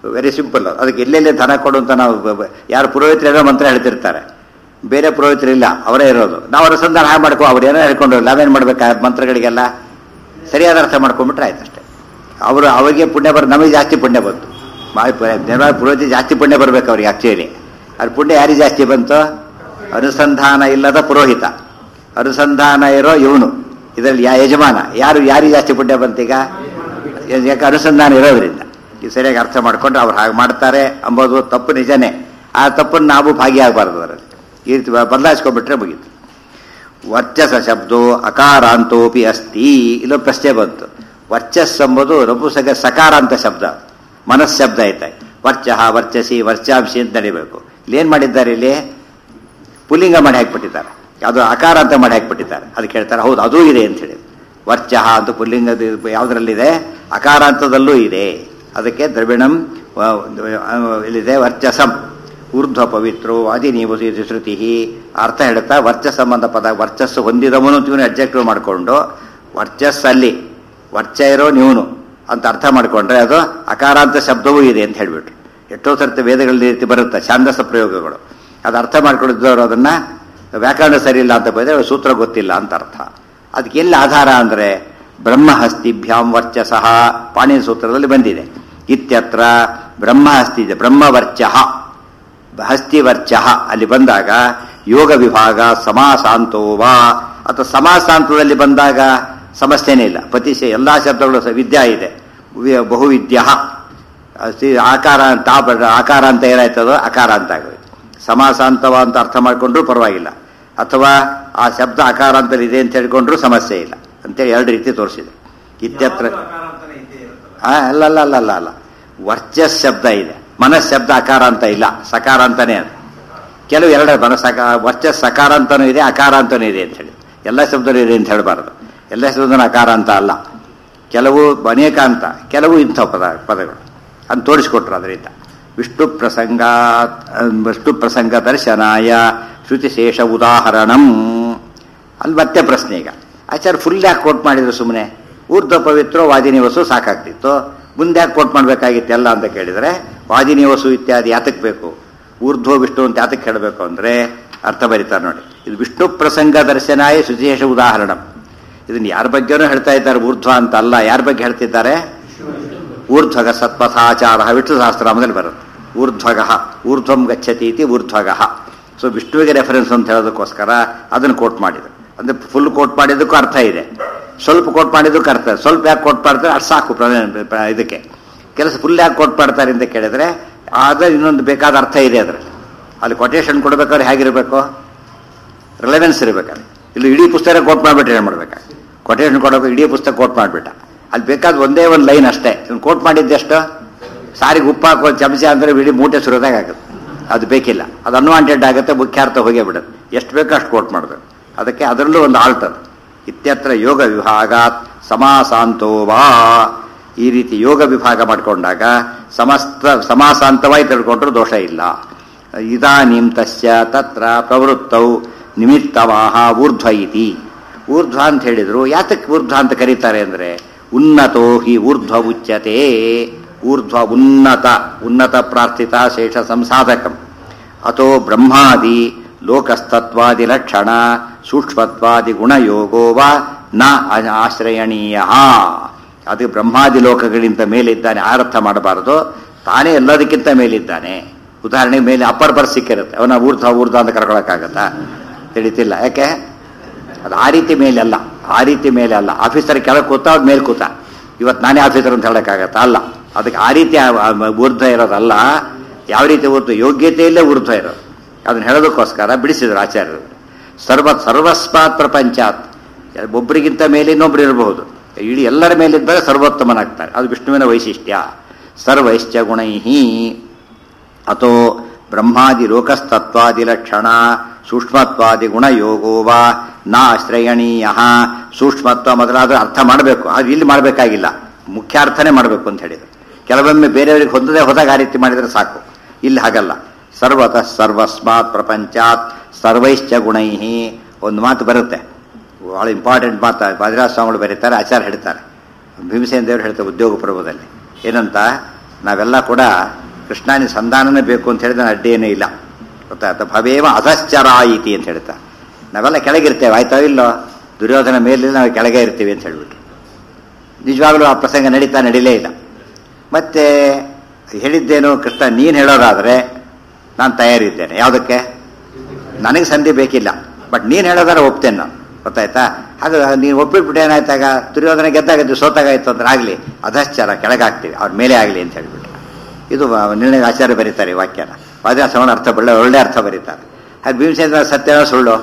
ವೆರಿ ಸಿಂಪಲ್ ಅದಕ್ಕೆ ಎಲ್ಲೆಲ್ಲಿ ಧನ ಕೊಡು ಅಂತ ನಾವು ಬ- ಬ- ಯಾರು ಪುರೋಹಿತರು ಏನೋ ಮಂತ್ರ ಹೇಳ್ತಿರ್ತಾರೆ ಬೇರೆ ಪುರೋಹಿತರಿಲ್ಲ ಅವರೇ ಇರೋದು ನಾವು ಅನುಸಂಧಾನ ಹಾಗೆ ಮಾಡ್ಕೋ ಅವ್ರು ಏನೋ ಹೇಳ್ಕೊಂಡು ನಾವೇನು ಮಾಡ್ಬೇಕಾ ಮಂತ್ರಗಳಿಗೆಲ್ಲ ಸರಿಯಾದ ಅರ್ಥ ಮಾಡ್ಕೊಂಡ್ಬಿಟ್ರೆ ಆಯ್ತು ಅಷ್ಟೇ ಅವರು ಅವಾಗೆ ಪುಣ್ಯ ಬರ್ ನಮಗೆ ಜಾಸ್ತಿ ಪುಣ್ಯ ಬಂತು ಮಾ- ಪ- ಜನ ಪುರೋಹಿತ ಜಾಸ್ತಿ ಪುಣ್ಯ ಬರ್ಬೇಕು ಅವ್ರಿಗೆ ಆಕ್ಚುಲಿ ಅದು ಪುಣ್ಯ ಯಾರಿಗೆ ಜಾಸ್ತಿ ಬಂತು ಅನುಸಂಧಾನ ಇಲ್ಲದ ಪುರೋಹಿತ ಅನುಸಂಧಾನ ಇರೋ ಇವನು ಇದರಲ್ಲಿ ಯಾ ಯಜಮಾನ ಯಾರು ಯಾರಿಗೆ ಜಾಸ್ತಿ ಪುಣ್ಯ ಬಂತೀಗ ಯಾಕೆ ಅನುಸಂಧಾನ ಇರೋದ್ರಿಂದ ಇದು ಸರಿಯಾಗಿ ಅರ್ಥ ಮಾಡ್ಕೊಂಡ್ರೆ ಅವ್ರು ಹಾಗೆ ಮಾಡ್ತಾರೆ ಅಂಬೋದು ತಪ್ಪು ನಿಜನೇ ಆ ತಪ್ಪನ್ನು ನಾವು ಭಾಗಿಯಾಗಬಾರ್ದು ಅದರಲ್ಲಿ ಈ ರೀತಿ ಬದಲಾಯಿಸ್ಕೊಂಡ್ಬಿಟ್ರೆ ಮುಗೀತು ವರ್ಚಸ ಶಬ್ದೋ ಅಕಾರಾಂತೋಪಿ ಅಸ್ತಿ ಇಲ್ಲೊಂದು ಪ್ರಶ್ನೆ ಬಂತು ವರ್ಚಸ್ ಎಂಬುದು ನಪುಸಕ ಸಕಾರಾಂತ ಶಬ್ದ ಮನಸ್ಶಬ್ದ ಐತೆ ವರ್ಚಃ ವರ್ಚಸಿ ವರ್ಚಾಂಶಿ ಅಂತ ನಡಿಬೇಕು ಇಲ್ಲಿ ಏನ್ ಮಾಡಿದ್ದಾರೆ ಇಲ್ಲಿ ಪುಲ್ಲಿಂಗ ಮಾಡಿ ಹಾಕ್ಬಿಟ್ಟಿದ್ದಾರೆ ಅದು ಅಕಾರ ಅಂತ ಮಾಡಿ ಹಾಕ್ಬಿಟ್ಟಿದ್ದಾರೆ ಅದಕ್ಕೆ ಹೇಳ್ತಾರೆ ಹೌದು ಅದೂ ಇದೆ ಅಂತ ಹೇಳಿ ವರ್ಚಃ ಅಂತ ಪುಲ್ಲಿಂಗದ ಯಾವುದರಲ್ಲಿದೆ ಅಕಾರಾಂತದಲ್ಲೂ ಇದೆ ಅದಕ್ಕೆ ದ್ರವಿಣಂ ವ- ವ- ಇಲ್ಲಿದೆ ವರ್ಚಸಂ ಊರ್ಧ್ವ ಪವಿತ್ರೋ ಆದಿ ನೀವು ಶ್ರುತಿ ಅರ್ಥ ಹೇಳುತ್ತಾ ವರ್ಚಸ್ ಸಂಬಂಧ ಪದ ವರ್ಚಸ್ಸು ಹೊಂದಿದವನು ಇವನು ಅಬ್ಜೆಕ್ಟಿವ್ ಮಾಡಿಕೊಂಡು ವರ್ಚಸ್ಸಲ್ಲಿ ವರ್ಚ ಇರೋ ನೀವನು ಅಂತ ಅರ್ಥ ಮಾಡಿಕೊಂಡ್ರೆ ಅದು ಅಕಾರಾಂತ ಶಬ್ದವೂ ಇದೆ ಅಂತ ಹೇಳ್ಬಿಟ್ರು ಎಷ್ಟೋ ಸರ್ತಿ ವೇದಗಳಲ್ಲಿ ಈ ರೀತಿ ಬರುತ್ತೆ ಛಾಂದಸ ಪ್ರಯೋಗಗಳು ಅದು ಅರ್ಥ ಮಾಡ್ಕೊಂಡಿದ್ದವರು ಅದನ್ನ ವ್ಯಾಕರಣ ಸರಿ ಇಲ್ಲ ಅಂತ ಬೈದ್ರೆ ಅವ್ರಿಗೆ ಸೂತ್ರ ಗೊತ್ತಿಲ್ಲ ಅಂತ ಅರ್ಥ ಅದಕ್ಕೆ ಎಲ್ಲಿ ಆಧಾರ ಅಂದ್ರೆ ಬ್ರಹ್ಮಹಸ್ತಿಭ್ಯಾಂ ವರ್ಚಸಃ ಪಾಣಿನ ಸೂತ್ರದಲ್ಲಿ ಬಂದಿದೆ ಇತ್ಯತ್ರ ಬ್ರಹ್ಮಹಸ್ತಿ ಇದೆ ಬ್ರಹ್ಮವರ್ಚಃ ಹಸ್ತಿವರ್ಚಃ ಅಲ್ಲಿ ಬಂದಾಗ ಯೋಗ ವಿಭಾಗ ಸಮಾಸಾಂತೋ ವಾ ಅಥವಾ ಸಮಾಸಾಂತದಲ್ಲಿ ಬಂದಾಗ ಸಮಸ್ಯೆನೇ ಇಲ್ಲ ಪತಿಶ ಎಲ್ಲಾ ಶಬ್ದಗಳು ಸ- ವಿದ್ಯಾ ಇದೆ ವಿ- ಬಹುವಿದ್ಯ ಅಸ್ತಿ- ಆಕಾರ ಅಂತ ಆ ಬ- ಆಕಾರ ಅಂತ ಏನಾಯ್ತದೋ ಅಕಾರ ಅಂತ ಆಗೋಯ್ತು ಸಮಾಸಾಂತವ ಅಂತ ಅರ್ಥ ಮಾಡ್ಕೊಂಡ್ರೂ ಪರವಾಗಿಲ್ಲ ಅಥವಾ ಆ ಶಬ್ದ ಅಕಾರ ಅಂತಲ್ಲಿ ಇದೆ ಅಂತ ಹೇಳ್ಕೊಂಡ್ರೂ ಸಮಸ್ಯೆ ಇಲ್ಲ ಅಂತೇಳಿ ಎರಡು ರೀತಿ ತೋರಿಸಿದೆ ಇತ್ಯತ್ರ ಆ, ಅಲ್ಲ ಅಲ್ಲ ಅಲ್ಲ ಅಲ್ಲ ಅಲ್ಲ ವರ್ಚಸ್ ಶಬ್ದ ಇದೆ ಮನಸ್ ಶಬ್ದ ಅಕಾರ ಅಂತ ಇಲ್ಲ ಸಕಾರ ಅಂತಾನೆ ಅದು ಕೆಲವು ಎರಡು ಮನಸ್ಸಕ ವರ್ಚಸ್ ಸಕಾರ ಅಂತಾನೂ ಇದೆ ಅಕಾರ ಅಂತಾನೂ ಇದೆ ಅಂತ ಹೇಳಿ ಎಲ್ಲ ಶಬ್ದನೂ ಇದೆ ಅಂತ ಹೇಳಬಾರ್ದು ಎಲ್ಲ ಶಬ್ದನೂ ಅಕಾರ ಅಂತ ಅಲ್ಲ ಕೆಲವು ಅನೇಕ ಅಂತ ಕೆಲವು ಇಂಥ ಪದ ಪದಗಳು ಅಂತ ತೋರಿಸ್ಕೊಟ್ರು ಅದರಿಂದ ವಿಷ್ಣು ಪ್ರಸಂಗ ವಿಷ್ಣು ಪ್ರಸಂಗ ದರ್ಶನಾಯ ಶ್ರುತಿಶೇಷ ಉದಾಹರಣಂ ಅಲ್ಲಿ ಮತ್ತೆ ಪ್ರಶ್ನೆ ಈಗ ಆಚಾರ್ಯ ಫುಲ್ ಯಾಕೆ ಕೋಟ್ ಮಾಡಿದ್ರು ಸುಮ್ಮನೆ ಊರ್ಧ್ವ ಪವಿತ್ರ ವಾದಿನಿವಸು ಸಾಕಾಗ್ತಿತ್ತು ಮುಂದೆ ಯಾಕೆ ಕೋಟ್ ಮಾಡ್ಬೇಕಾಗಿತ್ತು ಎಲ್ಲ ಅಂತ ಕೇಳಿದ್ರೆ ವಾದಿನಿವಸು ಇತ್ಯಾದಿ ಯಾತಕ್ಕೆ ಬೇಕು ಊರ್ಧ್ವ ವಿಷ್ಣು ಅಂತ ಯಾತಕ್ಕೆ ಹೇಳಬೇಕು ಅಂದ್ರೆ ಅರ್ಥ ಬರೀತಾರೆ ನೋಡಿ ಇದು ವಿಷ್ಣು ಪ್ರಸಂಗ ದರ್ಶನಾಯ ಸುಶೇಷ ಉದಾಹರಣ ಇದನ್ನ ಯಾರ ಬಗ್ಗೆನೂ ಹೇಳ್ತಾ ಇದ್ದಾರೆ ಊರ್ಧ್ವ ಅಂತ ಅಲ್ಲ ಯಾರ ಬಗ್ಗೆ ಹೇಳ್ತಿದ್ದಾರೆ ಊರ್ಧ್ವಗ ಸತ್ಪಥಾಚಾರ ವಿಷ್ಣು ಸಹಸ್ರನಾಮದಲ್ಲಿ ಬರುತ್ತೆ ಊರ್ಧ್ವಗ ಊರ್ಧ್ವಂ ಗಚ್ಚತಿ ಇತಿ ಊರ್ಧ್ವಗ ಸೊ ವಿಷ್ಣುವಿಗೆ ರೆಫರೆನ್ಸ್ ಅಂತ ಹೇಳೋದಕ್ಕೋಸ್ಕರ ಅದನ್ನು ಕೋಟ್ ಮಾಡಿದ್ರು ಅಂದ್ರೆ ಫುಲ್ ಕೋಟ್ ಮಾಡಿದ್ದಕ್ಕೂ ಅರ್ಥ ಇದೆ ಸ್ವಲ್ಪ ಕೋಟ್ ಮಾಡಿದ್ದಕ್ಕೂ ಅರ್ಥ ಇದೆ. ಸ್ವಲ್ಪ ಯಾಕೆ ಕೋಟ್ ಮಾಡ್ತಾರೆ ಅದು ಸಾಕು ಪ್ರ- ಪ್ರ- ಇದಕ್ಕೆ ಕೆಲಸ ಫುಲ್ ಯಾಕೆ ಕೋಟ್ ಮಾಡ್ತಾರೆ ಅಂತ ಕೇಳಿದ್ರೆ ಆದ್ರೆ ಇನ್ನೊಂದು ಬೇಕಾದ ಅರ್ಥ ಇದೆ ಅದರಲ್ಲಿ ಅಲ್ಲಿ ಕೊಟೇಶನ್ ಕೊಡಬೇಕಾದ್ರೆ ಹೇಗಿರಬೇಕು ರಿಲೆವೆನ್ಸ್ ಇರಬೇಕಾದ್ರೆ ಇಲ್ಲಿ ಇಡೀ ಪುಸ್ತಕ ಕೋಟ್ ಮಾಡಿಬಿಟ್ರೆ ಏನು ಮಾಡ್ಬೇಕಾ ಕೊಟೇಶನ್ ಕೊಡಬೇಕು ಇಡೀ ಪುಸ್ತಕ ಕೋಟ್ ಮಾಡಿಬಿಟ್ಟ ಅಲ್ಲಿ ಬೇಕಾದ ಒಂದೇ ಒಂದು ಲೈನ್ ಅಷ್ಟೇ ಇವ್ನು ಕೋಟ್ ಮಾಡಿದ್ದೆಷ್ಟು ಸಾರಿಗೆ ಉಪ್ಪು ಹಾಕೋ ಚಮಚ ಅಂದ್ರೆ ಇಡೀ ಮೂಟೆ ಸುರಿದಾಗ ಆಗುತ್ತೆ ಅದು ಬೇಕಿಲ್ಲ ಅದು ಅನ್ವಾಂಟೆಡ್ ಆಗುತ್ತೆ ಮುಖ್ಯಾರ್ಥ ಹೋಗೇ ಬಿಡುತ್ತೆ ಎಷ್ಟು ಬೇಕೋ ಅಷ್ಟು ಕೋಟ್ ಮಾಡಬೇಕು ಅದಕ್ಕೆ ಅದರಲ್ಲೂ ಒಂದು ಆಲ್ಟ್ ಅದು ಇತ್ಯತ್ರ ಯೋಗ ವಿಭಾಗಾತ್ ಸಮಾಸಾಂತೋ ವಾ ಈ ರೀತಿ ಯೋಗ ವಿಭಾಗ ಮಾಡಿಕೊಂಡಾಗ ಸಮಸ್ತ ಸಮಾಸಾಂತವಾಗಿ ತಿಳ್ಕೊಂಡ್ರೂ ದೋಷ ಇಲ್ಲ ಇದಾನಿಂ ತಸ್ಯ ತತ್ರ ಪ್ರವೃತ್ತೌ ನಿಮಿತ್ತವಾಹ ಊರ್ಧ್ವ ಇತಿ ಊರ್ಧ್ವ ಅಂತ ಹೇಳಿದ್ರು ಯಾತಕ್ಕೆ ಊರ್ಧ್ವ ಅಂತ ಕರೀತಾರೆ ಅಂದ್ರೆ ಉನ್ನತೋ ಹಿ ಊರ್ಧ್ವ ಉಚ್ಯತೆ ಊರ್ಧ್ವ ಉನ್ನತ ಉನ್ನತ ಪ್ರಾರ್ಥಿತ ಶೇಷ ಸಂಸಾಧಕಂ ಅಥೋ ಬ್ರಹ್ಮಾದಿ ಲೋಕಸ್ತತ್ವಾದಿ ಲಕ್ಷಣ ಸೂಕ್ಷ್ಮತ್ವಾದಿ ಗುಣಯೋಗೋ ವಾ ನ ಆ- ಆಶ್ರಯಣೀಯ ಅದು ಬ್ರಹ್ಮಾದಿ ಲೋಕಗಳಿಂದ ಮೇಲಿದ್ದಾನೆ ಆರರ್ಥ ಮಾಡಬಾರದು ತಾನೇ ಎಲ್ಲದಕ್ಕಿಂತ ಮೇಲಿದ್ದಾನೆ ಉದಾಹರಣೆಗೆ ಮೇಲೆ ಅಪ್ಪರ್ ಬರ್ ಸಿಕ್ಕಿರುತ್ತೆ ಅವನ ಊರ್ಧ್ವ ಊರ್ಧ್ವ ಅಂತ ಕರ್ಕೊಳಕ್ಕಾಗತ್ತಾ ತಿಳಿತಿಲ್ಲ ಯಾಕೆ ಅದು ಆ ರೀತಿ ಮೇಲೆ ಅಲ್ಲ ಆ ರೀತಿ ಮೇಲೆ ಅಲ್ಲ ಆಫೀಸರ್ ಕೆಳಗೆ ಕೂತ ಅವ್ರ ಮೇಲೆ ಕೂತ ಇವತ್ತು ನಾನೇ ಆಫೀಸರ್ ಅಂತ ಹೇಳಕ್ಕಾಗತ್ತಾ ಅಲ್ಲ ಅದಕ್ಕೆ ಆ ರೀತಿ ಆ- ಆ ಊರ್ಧ್ವ ಇರೋದಲ್ಲ ಯಾವ ರೀತಿ ಊರ್ಧ್ವ ಯೋಗ್ಯತೆಯಲ್ಲೇ ಊರ್ಧ್ವ ಇರೋದು ಅದನ್ನ ಹೇಳೋದಕ್ಕೋಸ್ಕರ ಬಿಡಿಸಿದ್ರು ಆಚಾರ್ಯರು ಸರ್ವ ಸರ್ವಸ್ಮಾತ್ ಪ್ರಪಂಚಾತ್ ಒಬ್ಬರಿಗಿಂತ ಮೇಲೆ ಇನ್ನೊಬ್ರು ಇರಬಹುದು ಇಡೀ ಎಲ್ಲರ ಮೇಲಿದ್ದಾಗ ಸರ್ವೋತ್ತಮನಾಗ್ತಾರೆ ಅದು ವಿಷ್ಣುವಿನ ವೈಶಿಷ್ಟ್ಯ ಸರ್ವೈಶ್ಚ ಗುಣೈಹಿ ಅಥೋ ಬ್ರಹ್ಮಾದಿ ಲೋಕಸ್ತತ್ವಾದಿ ಲಕ್ಷಣ ಸೂಕ್ಷ್ಮತ್ವಾದಿ ಗುಣಯೋಗೋ ವಾ ನ ಆಶ್ರಯಣೀಯ ಸೂಕ್ಷ್ಮತ್ವ ಮೊದಲಾದ ಅರ್ಥ ಮಾಡಬೇಕು ಅದು ಇಲ್ಲಿ ಮಾಡಬೇಕಾಗಿಲ್ಲ ಮುಖ್ಯ ಅರ್ಥನೇ ಮಾಡಬೇಕು ಅಂತ ಹೇಳಿದ್ರು ಕೆಲವೊಮ್ಮೆ ಬೇರೆಯವರಿಗೆ ಹೊಂದದೆ ಹೋದಾಗ ಆ ರೀತಿ ಮಾಡಿದರೆ ಸಾಕು ಇಲ್ಲಿ ಹಾಗಲ್ಲ ಸರ್ವತಃ ಸರ್ವಸ್ಮಾತ್ ಪ್ರಪಂಚಾತ್ ಸರ್ವೈಶ್ಚ ಗುಣೈ ಒಂದು ಮಾತು ಬರುತ್ತೆ ಬಹಳ ಇಂಪಾರ್ಟೆಂಟ್ ಮಾತು ಬಾದಿರಾಜ ಸ್ವಾಮಿಗಳು ಬರೀತಾರೆ ಆಚಾರ ಹೇಳ್ತಾರೆ ಭೀಮಸೇನ ದೇವರು ಹೇಳ್ತಾರೆ ಉದ್ಯೋಗ ಪರ್ವದಲ್ಲಿ ಏನಂತ ನಾವೆಲ್ಲ ಕೂಡ ಕೃಷ್ಣಾನಿ ಸಂಧಾನನೇ ಬೇಕು ಅಂತ ಹೇಳಿದ್ರೆ ಅಡ್ಡಿಯೇನೂ ಇಲ್ಲ ಗೊತ್ತಾಯ್ತಾ ಭವೇವ ಅಧಶ್ಚರ ಇತಿ ಅಂತ ಹೇಳ್ತಾ ನಾವೆಲ್ಲ ಕೆಳಗಿರ್ತೇವೆ ಆಯ್ತಾ ಇಲ್ಲೋ ದುರ್ಯೋಧನ ಮೇಲೆ ನಾವು ಕೆಳಗೆ ಇರ್ತೀವಿ ಅಂತ ಹೇಳ್ಬಿಟ್ಟು ನಿಜವಾಗ್ಲೂ ಆ ಪ್ರಸಂಗ ನಡೀತಾ ನಡೀಲೇ ಇಲ್ಲ ಮತ್ತೆ ಹೇಳಿದ್ದೇನು ಕೃಷ್ಣ ನೀನು ಹೇಳೋದಾದರೆ ನಾನು ತಯಾರಿದ್ದೇನೆ ಯಾವುದಕ್ಕೆ ನನಗೆ ಸಂಧಿ ಬೇಕಿಲ್ಲ ಬಟ್ ನೀನು ಹೇಳೋದಾರೆ ಒಪ್ತೇನೆ ನಾನು ಗೊತ್ತಾಯ್ತಾ ಹಾಗೆ ನೀನು ಒಪ್ಪಿಟ್ಬಿಟ್ಟು ಏನಾಯ್ತಾಗ ದುರ್ಯೋಧನ ಗೆದ್ದಾಗಿದ್ದು ಸೋತಾಗಾಯ್ತು ಅಂದ್ರೆ ಆಗಲಿ ಅಧಶ್ಚರ ಕೆಳಗಾಗ್ತೀವಿ ಅವ್ರ ಮೇಲೆ ಆಗಲಿ ಅಂತ ಹೇಳ್ಬಿಟ್ಟು ಇದು ನಿರ್ಣಯ ಆಚಾರ್ಯ ಬರೀತಾರೆ ಈ ವಾಕ್ಯನ ವಾದ್ಯಾಸವನ ಅರ್ಥ ಒಳ್ಳೆ ಒಳ್ಳೆ ಅರ್ಥ ಬರೀತಾರೆ ಅದು ಭೀಮಸೇನ ಸತ್ಯನ ಸುಳ್ಳು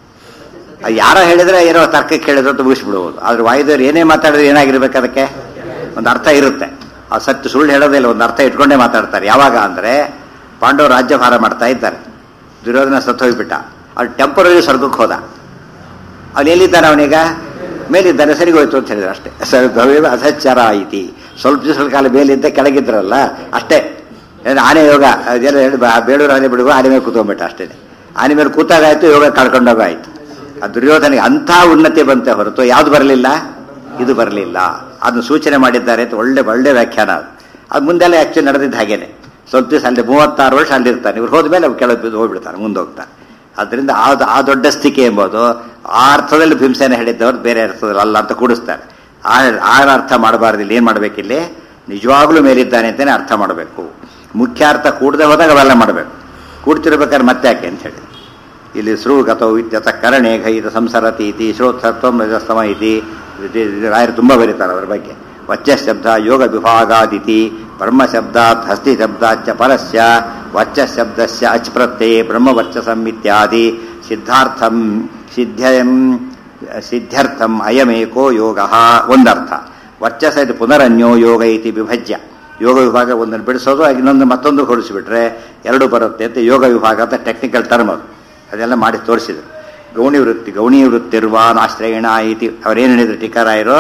ಅದು ಯಾರೋ ಹೇಳಿದ್ರೆ ಏನೋ ತರ್ಕಕ್ಕೆ ಹೇಳಿದ್ರು ಅಂತ ಮುಗಿಸ್ಬಿಡ್ಬೋದು ಆದ್ರೆ ವಾಯುದೇವ್ರು ಏನೇ ಮಾತಾಡಿದ್ರೆ ಏನಾಗಿರ್ಬೇಕು ಅದಕ್ಕೆ ಒಂದು ಅರ್ಥ ಇರುತ್ತೆ ಆ ಸತ್ಯ ಸುಳ್ಳು ಹೇಳೋದೇ ಇಲ್ಲ ಒಂದು ಅರ್ಥ ಇಟ್ಕೊಂಡೇ ಮಾತಾಡ್ತಾರೆ ಯಾವಾಗ ಅಂದರೆ ಪಾಂಡವರು ರಾಜ್ಯಭಾರ ಮಾಡ್ತಾ ಇದ್ದಾರೆ ದುರ್ಯೋಧನ ಸತ್ತು ಹೋಗ್ಬಿಟ್ಟ ಅವ್ನು ಟೆಂಪರರಿ ಸ್ವರ್ಗಕ್ಕೆ ಹೋದ ಅವ್ನು ಎಲ್ಲಿದ್ದಾನೆ ಅವನೀಗ ಮೇಲಿದ್ದಾನೆ ಸರಿಗೆ ಹೋಯ್ತು ಅಂತ ಹೇಳಿದ್ರು ಅಷ್ಟೇ ಸರ್ ಭವ್ಯ ಅಸಚ್ಚಾರ ಐತಿ ಸ್ವಲ್ಪ ದಿವಸ ಕಾಲ ಮೇಲಿದ್ದ ಕೆಳಗಿದ್ರಲ್ಲ ಅಷ್ಟೇ ಏನು ಆನೆ ಯೋಗ ಅದೆಲ್ಲ ಹೇಳಿ ಬಾ- ಬೇಳೂರು ಆನೆ ಬಿಡುವ ಆನೆ ಮೇಲೆ ಕೂತ್ಕೊಂಡ್ಬಿಟ್ಟ ಅಷ್ಟೇ ಆನೆ ಮೇಲೆ ಕೂತಾಗಾಯ್ತು ಯೋಗ ಕಳ್ಕೊಂಡೋಗ ಆಯ್ತು ಆ ದುರ್ಯೋಧನಿಗೆ ಅಂಥ ಉನ್ನತಿ ಬಂತೆ ಹೊರತು ಯಾವ್ದು ಬರಲಿಲ್ಲ ಇದು ಬರಲಿಲ್ಲ ಅದನ್ನು ಸೂಚನೆ ಮಾಡಿದ್ದಾರೆ ಅಂತ ಒಳ್ಳೆ ಒಳ್ಳೆ ವ್ಯಾಖ್ಯಾನ ಅದು ಅದು ಮುಂದೆಲ್ಲ ಆ್ಯಕ್ಚುಲಿ ನಡೆದಿದ್ದು ಹಾಗೇನೆ ಸ್ವಲ್ಪ ದಿವಸ ಅಲ್ಲಿ ಮೂವತ್ತಾರು ವರ್ಷ ಅಲ್ಲಿರ್ತಾನೆ ಇವ್ರು ಹೋದ್ಮೇಲೆ ಅವ್ರು ಕೆಳಗೆ ಬಿದ್ದು ಹೋಗ್ಬಿಡ್ತಾರೆ ಮುಂದೆ ಹೋಗ್ತಾರೆ ಅದರಿಂದ ಆ ಆ ದೊಡ್ಡ ಸ್ಥಿತಿ ಎಂಬುದು ಆ ಅರ್ಥದಲ್ಲಿ ಭೀಮಸೇನೆ ಹೇಳಿದ್ದವ್ರು ಬೇರೆ ಅರ್ಥದಲ್ಲಿ ಅಲ್ಲ ಅಂತ ಕೂಡಿಸ್ತಾರೆ ಆ ಆ ಅರ್ಥ ಮಾಡಬಾರ್ದು ಇಲ್ಲಿ ಏನು ಮಾಡಬೇಕಿಲ್ಲಿ ನಿಜವಾಗ್ಲೂ ಮೇಲಿದ್ದಾನೆ ಅಂತಲೇ ಅರ್ಥ ಮಾಡಬೇಕು ಮುಖ್ಯ ಅರ್ಥ ಕೂಡದೆ ಹೋದಾಗ ಅವೆಲ್ಲ ಮಾಡಬೇಕು ಕೂಡ್ತಿರ್ಬೇಕಾದ್ರೆ ಮತ್ತೆ ಯಾಕೆ ಅಂತ ಹೇಳಿ ಇಲ್ಲಿ ಶ್ರೂಗತೌ ಇತ್ಯತ ಕರಣೆ ಘೈತ ಸಂಸರತಿ ಇತಿ ಶ್ರೋತ್ಸತ್ವಂ ರಜಸ್ತಮ ಇತಿ ಇದು- ಇದು ರಾಯರು ತುಂಬ ಬರೀತಾರೆ ಅವರ ಬಗ್ಗೆ ವಚ್ಚ ಶಬ್ದ ಯೋಗ ವಿಭಾಗಾದಿತಿ ಬ್ರಹ್ಮ ಶಬ್ದಾತ್ ಹಸ್ತಿ ಶಬ್ದಾಚ್ಚ ಪರಸ್ಯ ವಚ್ಚ ಶಬ್ದಸ್ಯ ಅಚ್ ಪ್ರತ್ಯಯ ಬ್ರಹ್ಮವರ್ಚಸಂ ಇತ್ಯಾದಿ ಸಿದ್ಧಾರ್ಥಂ ಸಿದ್ಧಂ ಸಿದ್ಧ್ಯರ್ಥಂ ಅಯಮೇಕೋ ಯೋಗ ಒಂದರ್ಥ ವರ್ಚಸ ಇದು ಪುನರನ್ಯೋ ಯೋಗ ಇತಿ ವಿಭಜ್ಯ ಯೋಗ ವಿಭಾಗ ಒಂದನ್ನು ಬಿಡಿಸೋದು ಆಗ ಇನ್ನೊಂದು ಮತ್ತೊಂದು ಹೊಡಿಸಿಬಿಟ್ರೆ ಎರಡು ಬರುತ್ತೆ ಅಂತ ಯೋಗ ವಿಭಾಗ ಅಂತ ಟೆಕ್ನಿಕಲ್ ಟರ್ಮ್ ಅದು ಅದೆಲ್ಲ ಮಾಡಿ ತೋರಿಸಿದ್ರು ಗೌಣಿ ವೃತ್ತಿ ಗೌಣಿ ವೃತ್ತಿರ್ವಾನ್ ಆಶ್ರಯಣ ಐತಿ ಅವರೇನು ಹೇಳಿದ್ರು ಟೀಕಾರಾಯರು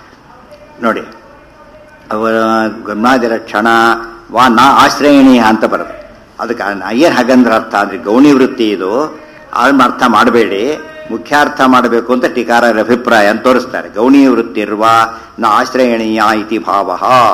ನೋಡಿ ಅವರ ಗಮನಾದಿ ಲಕ್ಷಣ ವಾ ನಾ ಆಶ್ರಯಣೀಯ ಅಂತ ಬರುತ್ತೆ ಅದಕ್ಕೆ ಅಯ್ಯರ್ ಹಾಗಂದ್ರೆ ಅರ್ಥ ಅಂದ್ರೆ ಗೌಣಿ ವೃತ್ತಿ ಇದು ಅದನ್ನ ಅರ್ಥ ಮಾಡಬೇಡಿ ಮುಖ್ಯಾರ್ಥ ಮಾಡಬೇಕು ಅಂತ ಟೀಕಾರರ ಅಭಿಪ್ರಾಯ ಅಂತ ತೋರಿಸ್ತಾರೆ ಗೌಣಿ ವೃತ್ತಿ ಇರುವ ನ ಆಶ್ರಯಣೀಯ ಇತಿ ಭಾವ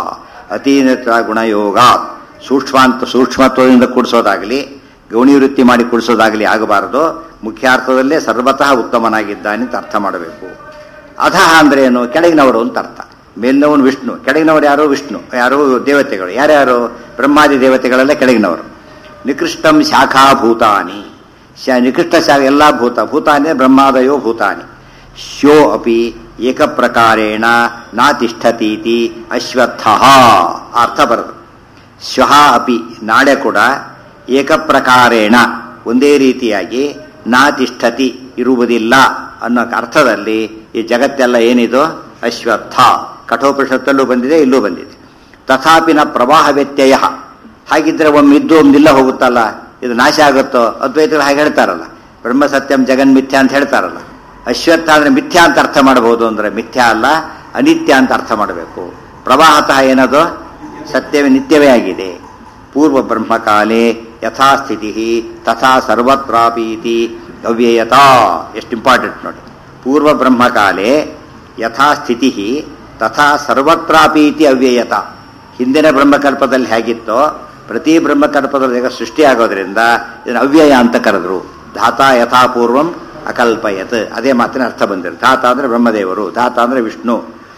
ಅತೀನತ ಗುಣಯೋಗ ಸೂಕ್ಷ್ಮಾಂತ ಸೂಕ್ಷ್ಮತ್ವದಿಂದ ಕೂಡಿಸೋದಾಗಲಿ ಗೌಣಿ ವೃತ್ತಿ ಮಾಡಿ ಕೂಡಿಸೋದಾಗಲಿ ಆಗಬಾರದು ಮುಖ್ಯಾರ್ಥದಲ್ಲೇ ಸರ್ವತಃ ಉತ್ತಮನಾಗಿದ್ದಾನೆ ಅಂತ ಅರ್ಥ ಮಾಡಬೇಕು ಅಧಃ ಅಂದ್ರೆ ಏನು ಕೆಳಗಿನವರು ಅಂತ ಅರ್ಥ ಮೇಲಿನವನು ವಿಷ್ಣು ಕೆಳಗಿನವರು ಯಾರು ವಿಷ್ಣು ಯಾರು ದೇವತೆಗಳು ಯಾರ್ಯಾರು ಬ್ರಹ್ಮಾದಿ ದೇವತೆಗಳೆಲ್ಲ ಕೆಳಗಿನವರು ನಿಕೃಷ್ಟಂ ಶಾಖಾಭೂತಾನಿ ಶ ನಿಕೃಷ್ಟ ಶಾಖ ಎಲ್ಲ ಭೂತ ಭೂತಾನಿ ಬ್ರಹ್ಮಾದಯೋ ಭೂತಾನಿ ಶ್ಯೋ ಅಪಿ ಏಕಪ್ರಕಾರೇಣ ನಾತಿಷ್ಠತೀತಿ ಅಶ್ವತ್ಥ ಅರ್ಥ ಬರದು ಶ್ವಃ ಅಪಿ ನಾಳೆ ಕೂಡ ಏಕಪ್ರಕಾರೇಣ ಒಂದೇ ರೀತಿಯಾಗಿ ನಾತಿಷ್ಠತಿ ಇರುವುದಿಲ್ಲ ಅನ್ನೋ ಅರ್ಥದಲ್ಲಿ ಈ ಜಗತ್ತೆಲ್ಲ ಏನಿದು ಅಶ್ವತ್ಥ ಕಠೋಪನಿಷತ್ತಲ್ಲೂ ಬಂದಿದೆ ಇಲ್ಲೂ ಬಂದಿದೆ ತಥಾಪಿನ ಪ್ರವಾಹ ವ್ಯತ್ಯಯ ಹಾಗಿದ್ರೆ ಒಮ್ಮೆ ಇದ್ದು ಒಮ್ಮಿಲ್ಲ ಹೋಗುತ್ತಲ್ಲ ಇದು ನಾಶ ಆಗುತ್ತೋ ಅದ್ವೈತಗಳು ಹಾಗೆ ಹೇಳ್ತಾರಲ್ಲ ಬ್ರಹ್ಮ ಸತ್ಯಂ ಜಗನ್ ಮಿಥ್ಯ ಅಂತ ಹೇಳ್ತಾರಲ್ಲ ಅಶ್ವತ್ಥ ಅಂದ್ರೆ ಮಿಥ್ಯ ಅಂತ ಅರ್ಥ ಮಾಡಬಹುದು ಅಂದ್ರೆ ಮಿಥ್ಯ ಅಲ್ಲ ಅನಿತ್ಯ ಅಂತ ಅರ್ಥ ಮಾಡಬೇಕು ಪ್ರವಾಹತಃ ಏನದು ಸತ್ಯವೇ ನಿತ್ಯವೇ ಆಗಿದೆ ಪೂರ್ವ ಬ್ರಹ್ಮಕಾಲೇ ಯಥಾಸ್ಥಿತಿ ತಥಾ ಸರ್ವತ್ರಾಪೀತಿ ಅವ್ಯಯತಾ ಎಷ್ಟು ಇಂಪಾರ್ಟೆಂಟ್ ನೋಡಿ ಪೂರ್ವ ಬ್ರಹ್ಮಕಾಲೇ ಯಥಾಸ್ಥಿತಿ ತಥಾ ಸರ್ವತ್ರಾಪೀತಿ ಅವ್ಯಯತ ಹಿಂದಿನ ಬ್ರಹ್ಮಕಲ್ಪದಲ್ಲಿ ಹೇಗಿತ್ತೋ ಪ್ರತಿ ಬ್ರಹ್ಮಕಲ್ಪದಲ್ಲಿ ಈಗ ಸೃಷ್ಟಿಯಾಗೋದ್ರಿಂದ ಇದನ್ನು ಅವ್ಯಯ ಅಂತ ಕರೆದ್ರು ಧಾತ ಯಥಾಪೂರ್ವಂ ಅಕಲ್ಪಯತ್ ಅದೇ ಮಾತಿನ ಅರ್ಥ ಬಂದಿರು ಧಾತ ಅಂದ್ರೆ ಬ್ರಹ್ಮದೇವರು ಧಾತ ಅಂದ್ರೆ ವಿಷ್ಣು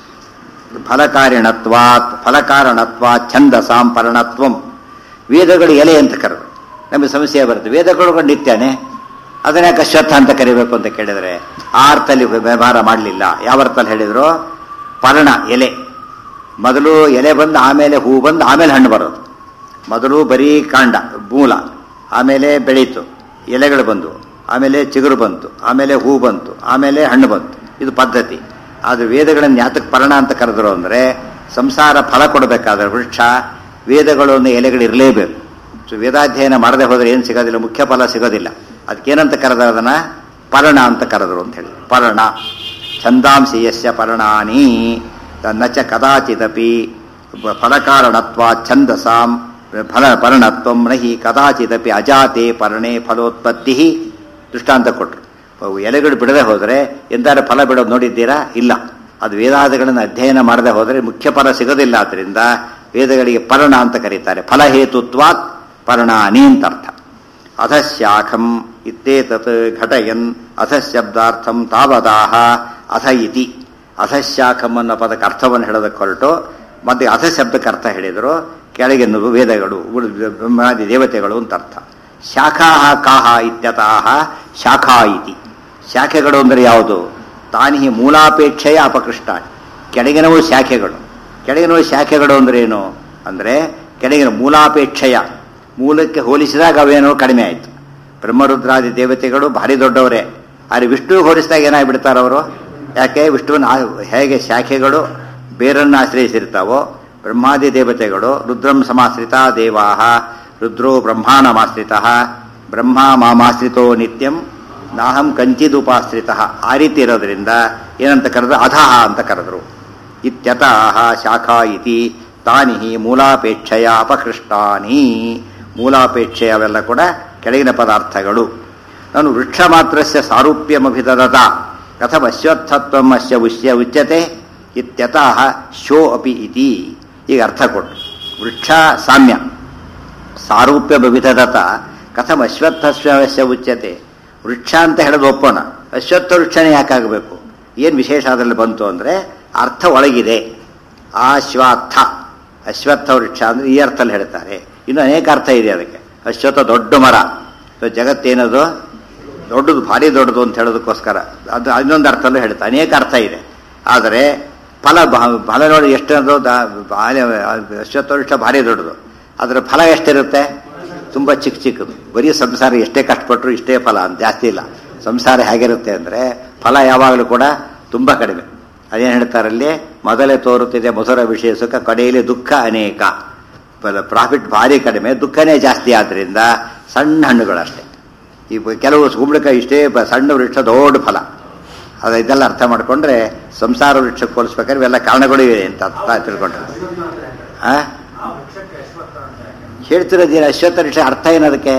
ಫಲಕಾರಿಣತ್ವಾತ್ ಫಲಕಾರಣತ್ವಾತ್ ಛಂದಸಾಂ ಪರಣತ್ವಂ ವೇದಗಳು ಎಲೆ ಅಂತ ಕರೆದು ನಮಗೆ ಸಮಸ್ಯೆ ಬರುತ್ತೆ ವೇದಗಳು ನಿತ್ಯನೇ ಅದನ್ನ ಯಾಕೆ ಅಶ್ವತ್ಥ ಅಂತ ಕರಿಬೇಕು ಅಂತ ಕೇಳಿದ್ರೆ ಆ ಅರ್ಥದಲ್ಲಿ ವ್ಯವಹಾರ ಮಾಡಲಿಲ್ಲ ಯಾವ ಅರ್ಥದಲ್ಲಿ ಹೇಳಿದ್ರು ಪರ್ಣ ಎಲೆ ಮೊದಲು ಎಲೆ ಬಂದು ಆಮೇಲೆ ಹೂ ಬಂದು ಆಮೇಲೆ ಹಣ್ಣು ಬರೋದು ಮೊದಲು ಬರೀ ಕಾಂಡ ಮೂಲ ಆಮೇಲೆ ಬೆಳೀತು ಎಲೆಗಳು ಬಂದು ಆಮೇಲೆ ಚಿಗುರು ಬಂತು ಆಮೇಲೆ ಹೂ ಬಂತು ಆಮೇಲೆ ಹಣ್ಣು ಬಂತು ಇದು ಪದ್ಧತಿ ಅದು ವೇದಗಳನ್ನು ಯಾತಕ್ಕೆ ಪರ್ಣ ಅಂತ ಕರೆದ್ರು ಅಂದರೆ ಸಂಸಾರ ಫಲ ಕೊಡಬೇಕಾದ್ರೆ ವೃಕ್ಷ ವೇದಗಳನ್ನು ಎಲೆಗಳು ಇರಲೇಬೇಕು ಸೊ ವೇದಾಧ್ಯಯನ ಮಾಡದೆ ಹೋದರೆ ಏನು ಸಿಗೋದಿಲ್ಲ ಮುಖ್ಯ ಫಲ ಸಿಗೋದಿಲ್ಲ ಅದಕ್ಕೇನಂತ ಕರೆದ ಅದನ್ನ ಪರ್ಣ ಅಂತ ಕರೆದ್ರು ಅಂತ ಹೇಳಿ ಪರ್ಣ ಛಂದಾಂಸಿ ಯಸ್ಯ ಪರ್ಣಾನಿ ನಚ ಕದಾಚಿದಪಿ ಫಲಕಾರಣತ್ವ ಛಂದಸಾಂ ಫಲ ಪರ್ಣತ್ವಂ ನಹಿ ಕದಾಚಿದಪಿ ಅಜಾತೆ ಪರ್ಣೆ ಫಲೋತ್ಪತ್ತಿ ದೃಷ್ಟಾಂತ ಕೊಟ್ಟರು ಅವು ಎಲೆಗಳು ಬಿಡದೆ ಹೋದರೆ ಎಂದಾರು ಫಲ ಬಿಡೋದು ನೋಡಿದ್ದೀರಾ ಇಲ್ಲ ಅದು ವೇದಾದಿಗಳನ್ನು ಅಧ್ಯಯನ ಮಾಡದೆ ಹೋದರೆ ಮುಖ್ಯ ಫಲ ಸಿಗೋದಿಲ್ಲ ಆದ್ದರಿಂದ ವೇದಗಳಿಗೆ ಪರ್ಣ ಅಂತ ಕರೀತಾರೆ ಫಲಹೇತುತ್ವಾತ್ ಪರ್ಣಾನಿ ಅಂತ ಅರ್ಥ ಅಧಶಾಖಂ ಇತ್ತೇತತ್ ಘಟಯನ್ ಅಧಶಬ್ದಾರ್ಥಂ ತಾವದಾಹ ಅಥ ಇತಿ ಅಧಶಾಖಂ ಅನ್ನೋ ಪದಕ್ಕೆ ಅರ್ಥವನ್ನು ಹೇಳೋದಕ್ಕೆ ಹೊರಟು ಮತ್ತೆ ಅಥ ಶಬ್ದಕ್ಕೆ ಅರ್ಥ ಹೇಳಿದರು ಕೆಳಗೆ ವೇದಗಳು ಉಳಿದ ಬ್ರಹ್ಮಾದಿ ದೇವತೆಗಳು ಅಂತ ಅರ್ಥ ಶಾಖಾ ಕಾಹ ಇತ್ಯತಃ ಶಾಖಾ ಇತಿ ಶಾಖೆಗಳು ಅಂದರೆ ಯಾವುದು ತಾನಿಹಿ ಮೂಲಾಪೇಕ್ಷೆಯ ಅಪಕೃಷ್ಟ ಕೆಳಗಿನವು ಶಾಖೆಗಳು ಕೆಳಗಿನವು ಶಾಖೆಗಳು ಅಂದ್ರೆ ಏನು ಅಂದರೆ ಕೆಳಗಿನ ಮೂಲಾಪೇಕ್ಷೆಯ ಮೂಲಕ್ಕೆ ಹೋಲಿಸಿದಾಗ ಅವೇನೋ ಕಡಿಮೆ ಆಯಿತು ಬ್ರಹ್ಮರುದ್ರಾದಿ ದೇವತೆಗಳು ಭಾರಿ ದೊಡ್ಡವರೇ ಆದರೆ ವಿಷ್ಣು ಹೋಲಿಸಿದಾಗ ಏನಾಗ್ಬಿಡ್ತಾರೆ ಅವರು ಯಾಕೆ ವಿಷ್ಣುವಿನ ಆ- ಹೇಗೆ ಶಾಖೆಗಳು ಬೇರನ್ನು ಆಶ್ರಯಿಸಿರ್ತಾವೋ ಬ್ರಹ್ಮಾದಿ ದೇವತೆಗಳು ರುದ್ರಂ ಸಮಾಶ್ರಿತ ದೇವಾಹ ರುದ್ರೋ ಬ್ರಹ್ಮಾಣಮಾಶ್ರಿತ ಬ್ರಹ್ಮ ಮಾಮಾಶ್ರಿತೋ ನಿತ್ಯಂ ನಾಹಂ ಕಂಚಿದುಪಾಶ್ರಿತ ಆ ರೀತಿ ಇರೋದ್ರಿಂದ ಏನಂತ ಕರೆದ್ರು ಅಧಃ ಅಂತ ಕರೆದ್ರು ಇತ್ಯತಃ ಶಾಖಾ ಇತಿ ತಾನಿ ಮೂಲಾಪೇಕ್ಷೆಯ ಅಪಕೃಷ್ಟಾನಿ ಮೂಲಾಪೇಕ್ಷೆಯ ಅವೆಲ್ಲ ಕೂಡ ಕೆಳಗಿನ ಪದಾರ್ಥಗಳು ನಾನು ವೃಕ್ಷ ಮಾತ್ರಸ್ಯ ಸಾರೂಪ್ಯಮಭಿದದತ ಕಥಮ ಅಶ್ವತ್ಥತ್ವಂ ಅಸ್ಯ ಉಷ್ಯ ಉಚ್ಯತೆ ಇತ್ಯತಃ ಶೋ ಅಪಿ ಇತಿ ಈಗ ಅರ್ಥ ಕೊಟ್ಟು ವೃಕ್ಷ ಸಾಮ್ಯ ಸಾರೂಪ್ಯ ವಿಧದತ ಕಥಮ ಅಶ್ವತ್ಥಸ್ಯ ಉಚ್ಯತೆ ವೃಕ್ಷ ಅಂತ ಹೇಳೋದು ಒಪ್ಪೋಣ ಅಶ್ವತ್ಥ ವೃಕ್ಷನೇ ಯಾಕಾಗಬೇಕು ಏನು ವಿಶೇಷ ಅದರಲ್ಲಿ ಬಂತು ಅಂದರೆ ಅರ್ಥ ಒಳಗಿದೆ ಆಶ್ವಾತ್ಥ ಅಶ್ವತ್ಥ ವೃಕ್ಷ ಅಂದರೆ ಈ ಅರ್ಥದಲ್ಲಿ ಹೇಳ್ತಾರೆ ಇನ್ನು ಅನೇಕ ಅರ್ಥ ಇದೆ ಅದಕ್ಕೆ ಅಶ್ವತ್ಥ ದೊಡ್ಡ ಮರ ಸೊ ಜಗತ್ತೇನದು ದೊಡ್ಡದು ಭಾರಿ ದೊಡ್ಡದು ಅಂತ ಹೇಳೋದಕ್ಕೋಸ್ಕರ ಅದು ಇನ್ನೊಂದು ಅರ್ಥಲ್ಲೂ ಹೇಳ್ತಾರೆ ಅನೇಕ ಅರ್ಥ ಇದೆ ಆದರೆ ಫಲ ಬ- ಫಲ ನೋಡಿ ಎಷ್ಟು ಅದು ದ- ಬಾಳೆ- ಅಶ್ವತ್ಥ ವೃಕ್ಷ ಭಾರಿ ದೊಡ್ಡದು ಅದರ ಫಲ ಎಷ್ಟಿರುತ್ತೆ ತುಂಬ ಚಿಕ್ಕ ಚಿಕ್ಕದು ಬರೀ ಸಂಸಾರ ಎಷ್ಟೇ ಕಷ್ಟಪಟ್ಟರು ಇಷ್ಟೇ ಫಲ ಅಂತ ಜಾಸ್ತಿ ಇಲ್ಲ ಸಂಸಾರ ಹೇಗಿರುತ್ತೆ ಅಂದರೆ ಫಲ ಯಾವಾಗಲೂ ಕೂಡ ತುಂಬ ಕಡಿಮೆ ಅದೇನು ಹೇಳ್ತಾರಲ್ಲಿ ಮೊದಲೇ ತೋರುತ್ತಿದೆ ಮಧುರ ವಿಷಯ ಸುಖ ಕಡೆಯಲ್ಲಿ ದುಃಖ ಅನೇಕ ಪ್ರಾಫಿಟ್ ಭಾರಿ ಕಡಿಮೆ ದುಃಖನೇ ಜಾಸ್ತಿ ಆದ್ದರಿಂದ ಸಣ್ಣ ಹಣ್ಣುಗಳಷ್ಟೇ ಈ ಬ- ಕೆಲವು ಕುಂಬಳಕಾಯಿ ಇಷ್ಟೇ ಬ- ಸಣ್ಣ ವೃಕ್ಷ ದೊಡ್ಡ ಫಲ ಅದು ಇದೆಲ್ಲ ಅರ್ಥ ಮಾಡ್ಕೊಂಡ್ರೆ ಸಂಸಾರ ವೃಕ್ಷಕ್ಕೆ ಹೋಲಿಸ್ಬೇಕಾದ್ರೆ ಇವೆಲ್ಲ ಕಾರಣಗಳು ಇವೆ ಅಂತ ಅರ್ಥ ತಿಳ್ಕೊಂಡ್ರೆ ಆ ಹೇಳ್ತಿರೋದೇನು ಅಶ್ವತ್ಥ ವೃಕ್ಷ ಅರ್ಥ ಏನದಕ್ಕೆ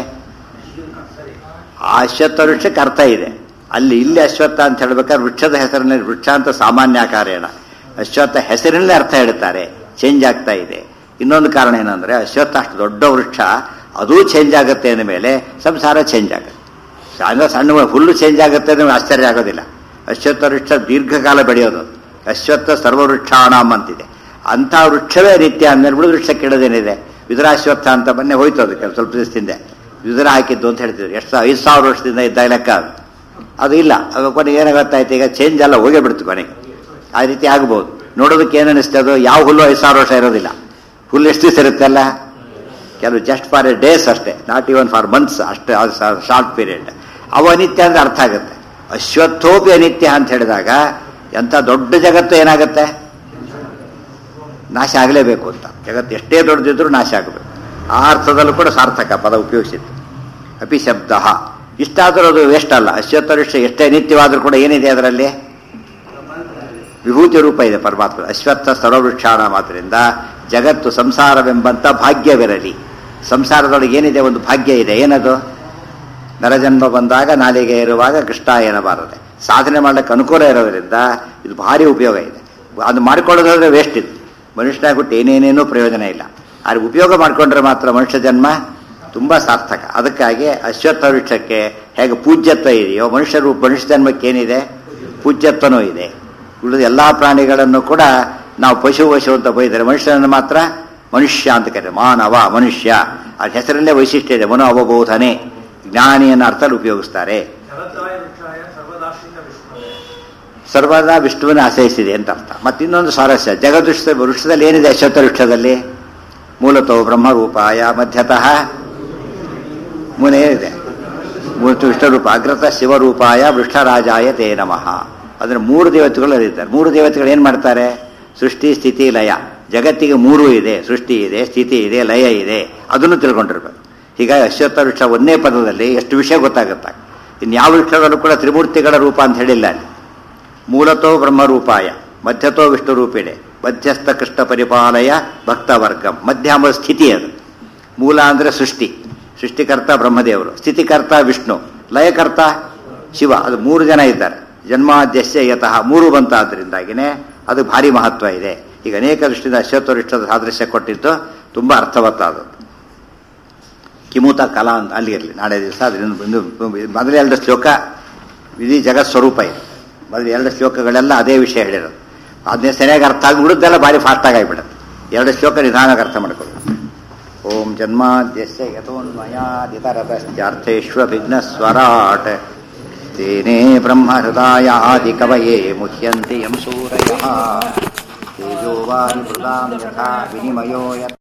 ಆ ಅಶ್ವತ್ಥ ವೃಕ್ಷಕ್ಕೆ ಅರ್ಥ ಇದೆ ಅಲ್ಲಿ ಇಲ್ಲಿ ಅಶ್ವತ್ಥ ಅಂತ ಹೇಳ್ಬೇಕಾದ್ರೆ ವೃಕ್ಷದ ಹೆಸರಿನಲ್ಲಿ ವೃಕ್ಷ ಅಂತ ಸಾಮಾನ್ಯಾಕಾರೇಣ ಅಶ್ವತ್ಥ ಹೆಸರಿನಲ್ಲೇ ಅರ್ಥ ಹೇಳ್ತಾರೆ ಚೇಂಜ್ ಆಗ್ತಾ ಇದೆ ಇನ್ನೊಂದು ಕಾರಣ ಏನಂದ್ರೆ ಅಶ್ವತ್ಥ ಅಷ್ಟು ದೊಡ್ಡ ವೃಕ್ಷ ಅದೂ ಚೇಂಜ್ ಆಗುತ್ತೆ ಅಂದ ಮೇಲೆ ಸಂಸಾರ ಚೇಂಜ್ ಆಗುತ್ತೆ ಅಂದ್ರೆ ಸಣ್ಣ ಹುಲ್ಲು ಚೇಂಜ್ ಆಗುತ್ತೆ ಅಂದ್ರೆ ಆಶ್ಚರ್ಯ ಆಗೋದಿಲ್ಲ ಅಶ್ವತ್ಥ ವೃಕ್ಷ ದೀರ್ಘಕಾಲ ಬೆಳೆಯೋದು ಅಶ್ವತ್ಥ ಸರ್ವವೃಕ್ಷಾಣಾಮ್ ಅಂತಿದೆ ಅಂಥ ವೃಕ್ಷವೇ ನಿತ್ಯ ಅಂದ್ಮೇಲೆ ಉಳಿದ ವೃಕ್ಷ ಕೇಳೋದೇನಿದೆ ವಿದುರಾಶ್ವತ್ಥ ಅಂತ ಮೊನ್ನೆ ಹೋಯ್ತು ಅದಕ್ಕೆ ಸ್ವಲ್ಪ ದಿವಸದಿಂದ ವಿದುರ ಹಾಕಿದ್ದು ಅಂತ ಹೇಳ್ತಿದ್ರು ಎಷ್ಟು ಐದು ಸಾವಿರ ವರ್ಷದಿಂದ ಇದ್ದ ಲೆಕ್ಕ ಅದು ಅದು ಇಲ್ಲ ಅದು ಕೊನೆಗೆ ಏನಾಗುತ್ತಾಯ್ತು ಈಗ ಚೇಂಜ್ ಎಲ್ಲ ಹೋಗೇ ಬಿಡ್ತು ಕೊನೆಗೆ ಆ ರೀತಿ ಆಗ್ಬೋದು ನೋಡೋದಕ್ಕೆ ಏನು ಅನಿಸ್ತದೆ ಅದು ಯಾವ ಹುಲ್ಲು ಐದು ಸಾವಿರ ವರ್ಷ ಇರೋದಿಲ್ಲ ಹುಲ್ಲು ಎಷ್ಟು ದಿವಸ ಇರುತ್ತಲ್ಲ ಕೆಲವು ಜಸ್ಟ್ ಫಾರ್ ಎ ಡೇಸ್ ಅಷ್ಟೇ ನಾಟ್ ಇವನ್ ಫಾರ್ ಮಂತ್ಸ್ ಅಷ್ಟೇ ಶಾರ್ಟ್ ಪೀರಿಯಡ್ ಅವು ಅನಿತ್ಯ ಅಂದ್ರೆ ಅರ್ಥ ಆಗುತ್ತೆ ಅಶ್ವತ್ಥೋಪಿ ಅನಿತ್ಯ ಅಂತ ಹೇಳಿದಾಗ ಎಂಥ ದೊಡ್ಡ ಜಗತ್ತು ಏನಾಗುತ್ತೆ ನಾಶ ಆಗಲೇಬೇಕು ಅಂತ ಜಗತ್ತು ಎಷ್ಟೇ ದೊಡ್ಡದಿದ್ರೂ ನಾಶ ಆಗಬೇಕು ಆ ಅರ್ಥದಲ್ಲೂ ಕೂಡ ಸಾರ್ಥಕ ಪದ ಉಪಯೋಗಿಸಿತ್ತು ಅಪಿ ಶಬ್ದ ಇಷ್ಟಾದರೂ ಅದು ವೇಸ್ಟ್ ಅಲ್ಲ ಅಶ್ವತ್ಥ ವೃಕ್ಷ ಎಷ್ಟೇ ನಿತ್ಯವಾದರೂ ಕೂಡ ಏನಿದೆ ಅದರಲ್ಲಿ ವಿಭೂತಿ ರೂಪ ಇದೆ ಪರಮಾತ್ಮ ಅಶ್ವತ್ಥ ಸರ್ವವೃಕ್ಷಾಣ ಮಾತ್ರದಿಂದ ಜಗತ್ತು ಸಂಸಾರವೆಂಬಂತ ಭಾಗ್ಯವಿರಲಿ ಸಂಸಾರದೊಳಗೆ ಏನಿದೆ ಒಂದು ಭಾಗ್ಯ ಇದೆ ಏನದು ನರಜನ್ಮ ಬಂದಾಗ ನಾಲಿಗೆ ಇರುವಾಗ ಕೃಷ್ಣ ಏನಬಾರದೆ ಸಾಧನೆ ಮಾಡ್ಲಿಕ್ಕೆ ಅನುಕೂಲ ಇರೋದ್ರಿಂದ ಇದು ಭಾರಿ ಉಪಯೋಗ ಇದೆ ಅದು ಮಾಡ್ಕೊಳ್ಳೋದಾದ್ರೆ ವೇಸ್ಟ್ ಇದು ಮನುಷ್ಯನ ಹುಟ್ಟು ಏನೇನೇನೂ ಪ್ರಯೋಜನ ಇಲ್ಲ ಆದರೆ ಉಪಯೋಗ ಮಾಡಿಕೊಂಡ್ರೆ ಮಾತ್ರ ಮನುಷ್ಯ ಜನ್ಮ ತುಂಬ ಸಾರ್ಥಕ ಅದಕ್ಕಾಗಿ ಅಶ್ವತ್ಥ ವೃಕ್ಷಕ್ಕೆ ಹೇಗೆ ಪೂಜ್ಯತ್ವ ಇದೆಯೋ ಮನುಷ್ಯ ರೂಪ ಮನುಷ್ಯ ಜನ್ಮಕ್ಕೆ ಏನಿದೆ ಪೂಜ್ಯತ್ವನೂ ಇದೆ ಉಳಿದ ಎಲ್ಲ ಪ್ರಾಣಿಗಳನ್ನು ಕೂಡ ನಾವು ಪಶು ವಶು ಅಂತ ಬೈದರೆ ಮನುಷ್ಯನನ್ನು ಮಾತ್ರ ಮನುಷ್ಯ ಅಂತ ಕರೀತಾರೆ ಮಾನವ ಮನುಷ್ಯ ಆ ಹೆಸರಲ್ಲೇ ವೈಶಿಷ್ಟ್ಯ ಇದೆ ಮನೋ ಅವಬೋಧನೆ ಜ್ಞಾನಿಯನ್ನು ಅರ್ಥದಲ್ಲಿ ಉಪಯೋಗಿಸ್ತಾರೆ ಜಗತ್ತಾಯ ವೃಕ್ಷಾಯ ಸರ್ವದಾಶ್ರಿತ ವಿಷ್ಣುವೇ ಸರ್ವದಾ ವಿಷ್ಣುವಿನ ಆಶ್ರಯಿಸಿದೆ ಅಂತ ಅರ್ಥ ಮತ್ತೆ ಇನ್ನೊಂದು ಸ್ವಾರಸ್ಯ ಜಗದೃಷ್ಟ ವೃಕ್ಷದಲ್ಲಿ ಏನಿದೆ ಅಶ್ವತ್ಥ ವೃಕ್ಷದಲ್ಲಿ ಮೂಲತೋ ಬ್ರಹ್ಮರೂಪಾಯ ಮಧ್ಯತಃ ಮುನೇ ಇದೆ ಮೂರ್ತಿ ವಿಷ್ಣುರೂಪ ಅಗ್ರತ ಶಿವರೂಪಾಯ ವೃಕ್ಷರಾಜಾಯ ತೇ ನಮಃ ಅಂದ್ರೆ ಮೂರು ದೇವತೆಗಳು ಇದ್ದಾರೆ ಮೂರು ದೇವತೆಗಳು ಏನ್ ಮಾಡ್ತಾರೆ ಸೃಷ್ಟಿ ಸ್ಥಿತಿ ಲಯ ಜಗತ್ತಿಗೆ ಮೂರು ಇದೆ ಸೃಷ್ಟಿ ಇದೆ ಸ್ಥಿತಿ ಇದೆ ಲಯ ಇದೆ ಅದನ್ನು ತಿಳ್ಕೊಂಡಿರ್ಬೇಕು ಹೀಗಾಗಿ ಅಶ್ವತ್ಥ ವೃಕ್ಷ ಒಂದೇ ಪದದಲ್ಲಿ ಎಷ್ಟು ವಿಷಯ ಗೊತ್ತಾಗುತ್ತೆ ಇನ್ಯಾವ ವೃಕ್ಷದಲ್ಲೂ ಕೂಡ ತ್ರಿಮೂರ್ತಿಗಳ ರೂಪ ಅಂತ ಹೇಳಿಲ್ಲ ಅಲ್ಲಿ ಮೂಲತೋ ಬ್ರಹ್ಮರೂಪಾಯ ಮಧ್ಯತೋ ವಿಷ್ಣು ರೂಪಿಣೆ ಮಧ್ಯಸ್ಥ ಕೃಷ್ಣ ಪರಿಪಾಲಯ ಭಕ್ತವರ್ಗಂ ಮಧ್ಯ ಎಂಬ ಸ್ಥಿತಿ ಅದು ಮೂಲ ಅಂದರೆ ಸೃಷ್ಟಿ ಸೃಷ್ಟಿಕರ್ತ ಬ್ರಹ್ಮದೇವರು ಸ್ಥಿತಿಕರ್ತ ವಿಷ್ಣು ಲಯಕರ್ತ ಶಿವ ಅದು ಮೂರು ಜನ ಇದ್ದಾರೆ ಜನ್ಮಾದ್ಯಸ್ಯ ಯತಃ ಮೂರು ಬಂತ ಆದ್ದರಿಂದಾಗಿನೇ ಅದು ಭಾರಿ ಮಹತ್ವ ಇದೆ ಈಗ ಅನೇಕ ದೃಷ್ಟಿಯಿಂದ ಅಶ್ವತ್ವರಿಷ್ಠದ ಸಾದೃಶ್ಯ ಕೊಟ್ಟಿದ್ದು ತುಂಬ ಅರ್ಥವತ್ತಾದದ್ದು ಕಿಮೂತ ಕಲಾ ಅಂತ ಅಲ್ಲಿ ಇರಲಿ ನಾಳೆ ದಿವಸ ಅದರಿಂದ ಒಂದು ಮೊದಲ ಎರಡು ಶ್ಲೋಕ ಇಡೀ ಜಗತ್ ಸ್ವರೂಪ ಇದೆ ಮೊದಲು ಎರಡು ಶ್ಲೋಕಗಳೆಲ್ಲ ಅದೇ ವಿಷಯ ಹೇಳಿರೋದು ಅದನ್ನೇ ಸರಿಯಾಗಿ ಅರ್ಥ ಆಗಿ ಉಳಿದೆಲ್ಲ ಭಾರಿ ಫಾಸ್ಟಾಗಿ ಆಗಿಬಿಡುತ್ತೆ ಎರಡು ಶ್ಲೋಕ ನಿಧಾನವಾಗಿ ಅರ್ಥ ಮಾಡ್ಕೊಳ್ಳಿ ಓಂ ಜನ್ಮಾದ್ಯಸ್ಯ ಯಥೋನ್ಮಯಾದಿತರತಶ್ಚಾರ್ಥೇಷ್ವಭಿಘ್ನಸ್ವರಾಟ್ ತೇನೇ ಬ್ರಹ್ಮಹೃದಾಯಾದಿ ಕವಯೇ ಮುಹ್ಯಂತಿ ಯಂ ಸೂರಯಃ ತೇಜೋವಾರಿ ಮೃದಾಂ ಯಥಾ ವಿನಿಮಯೋ ಯತ್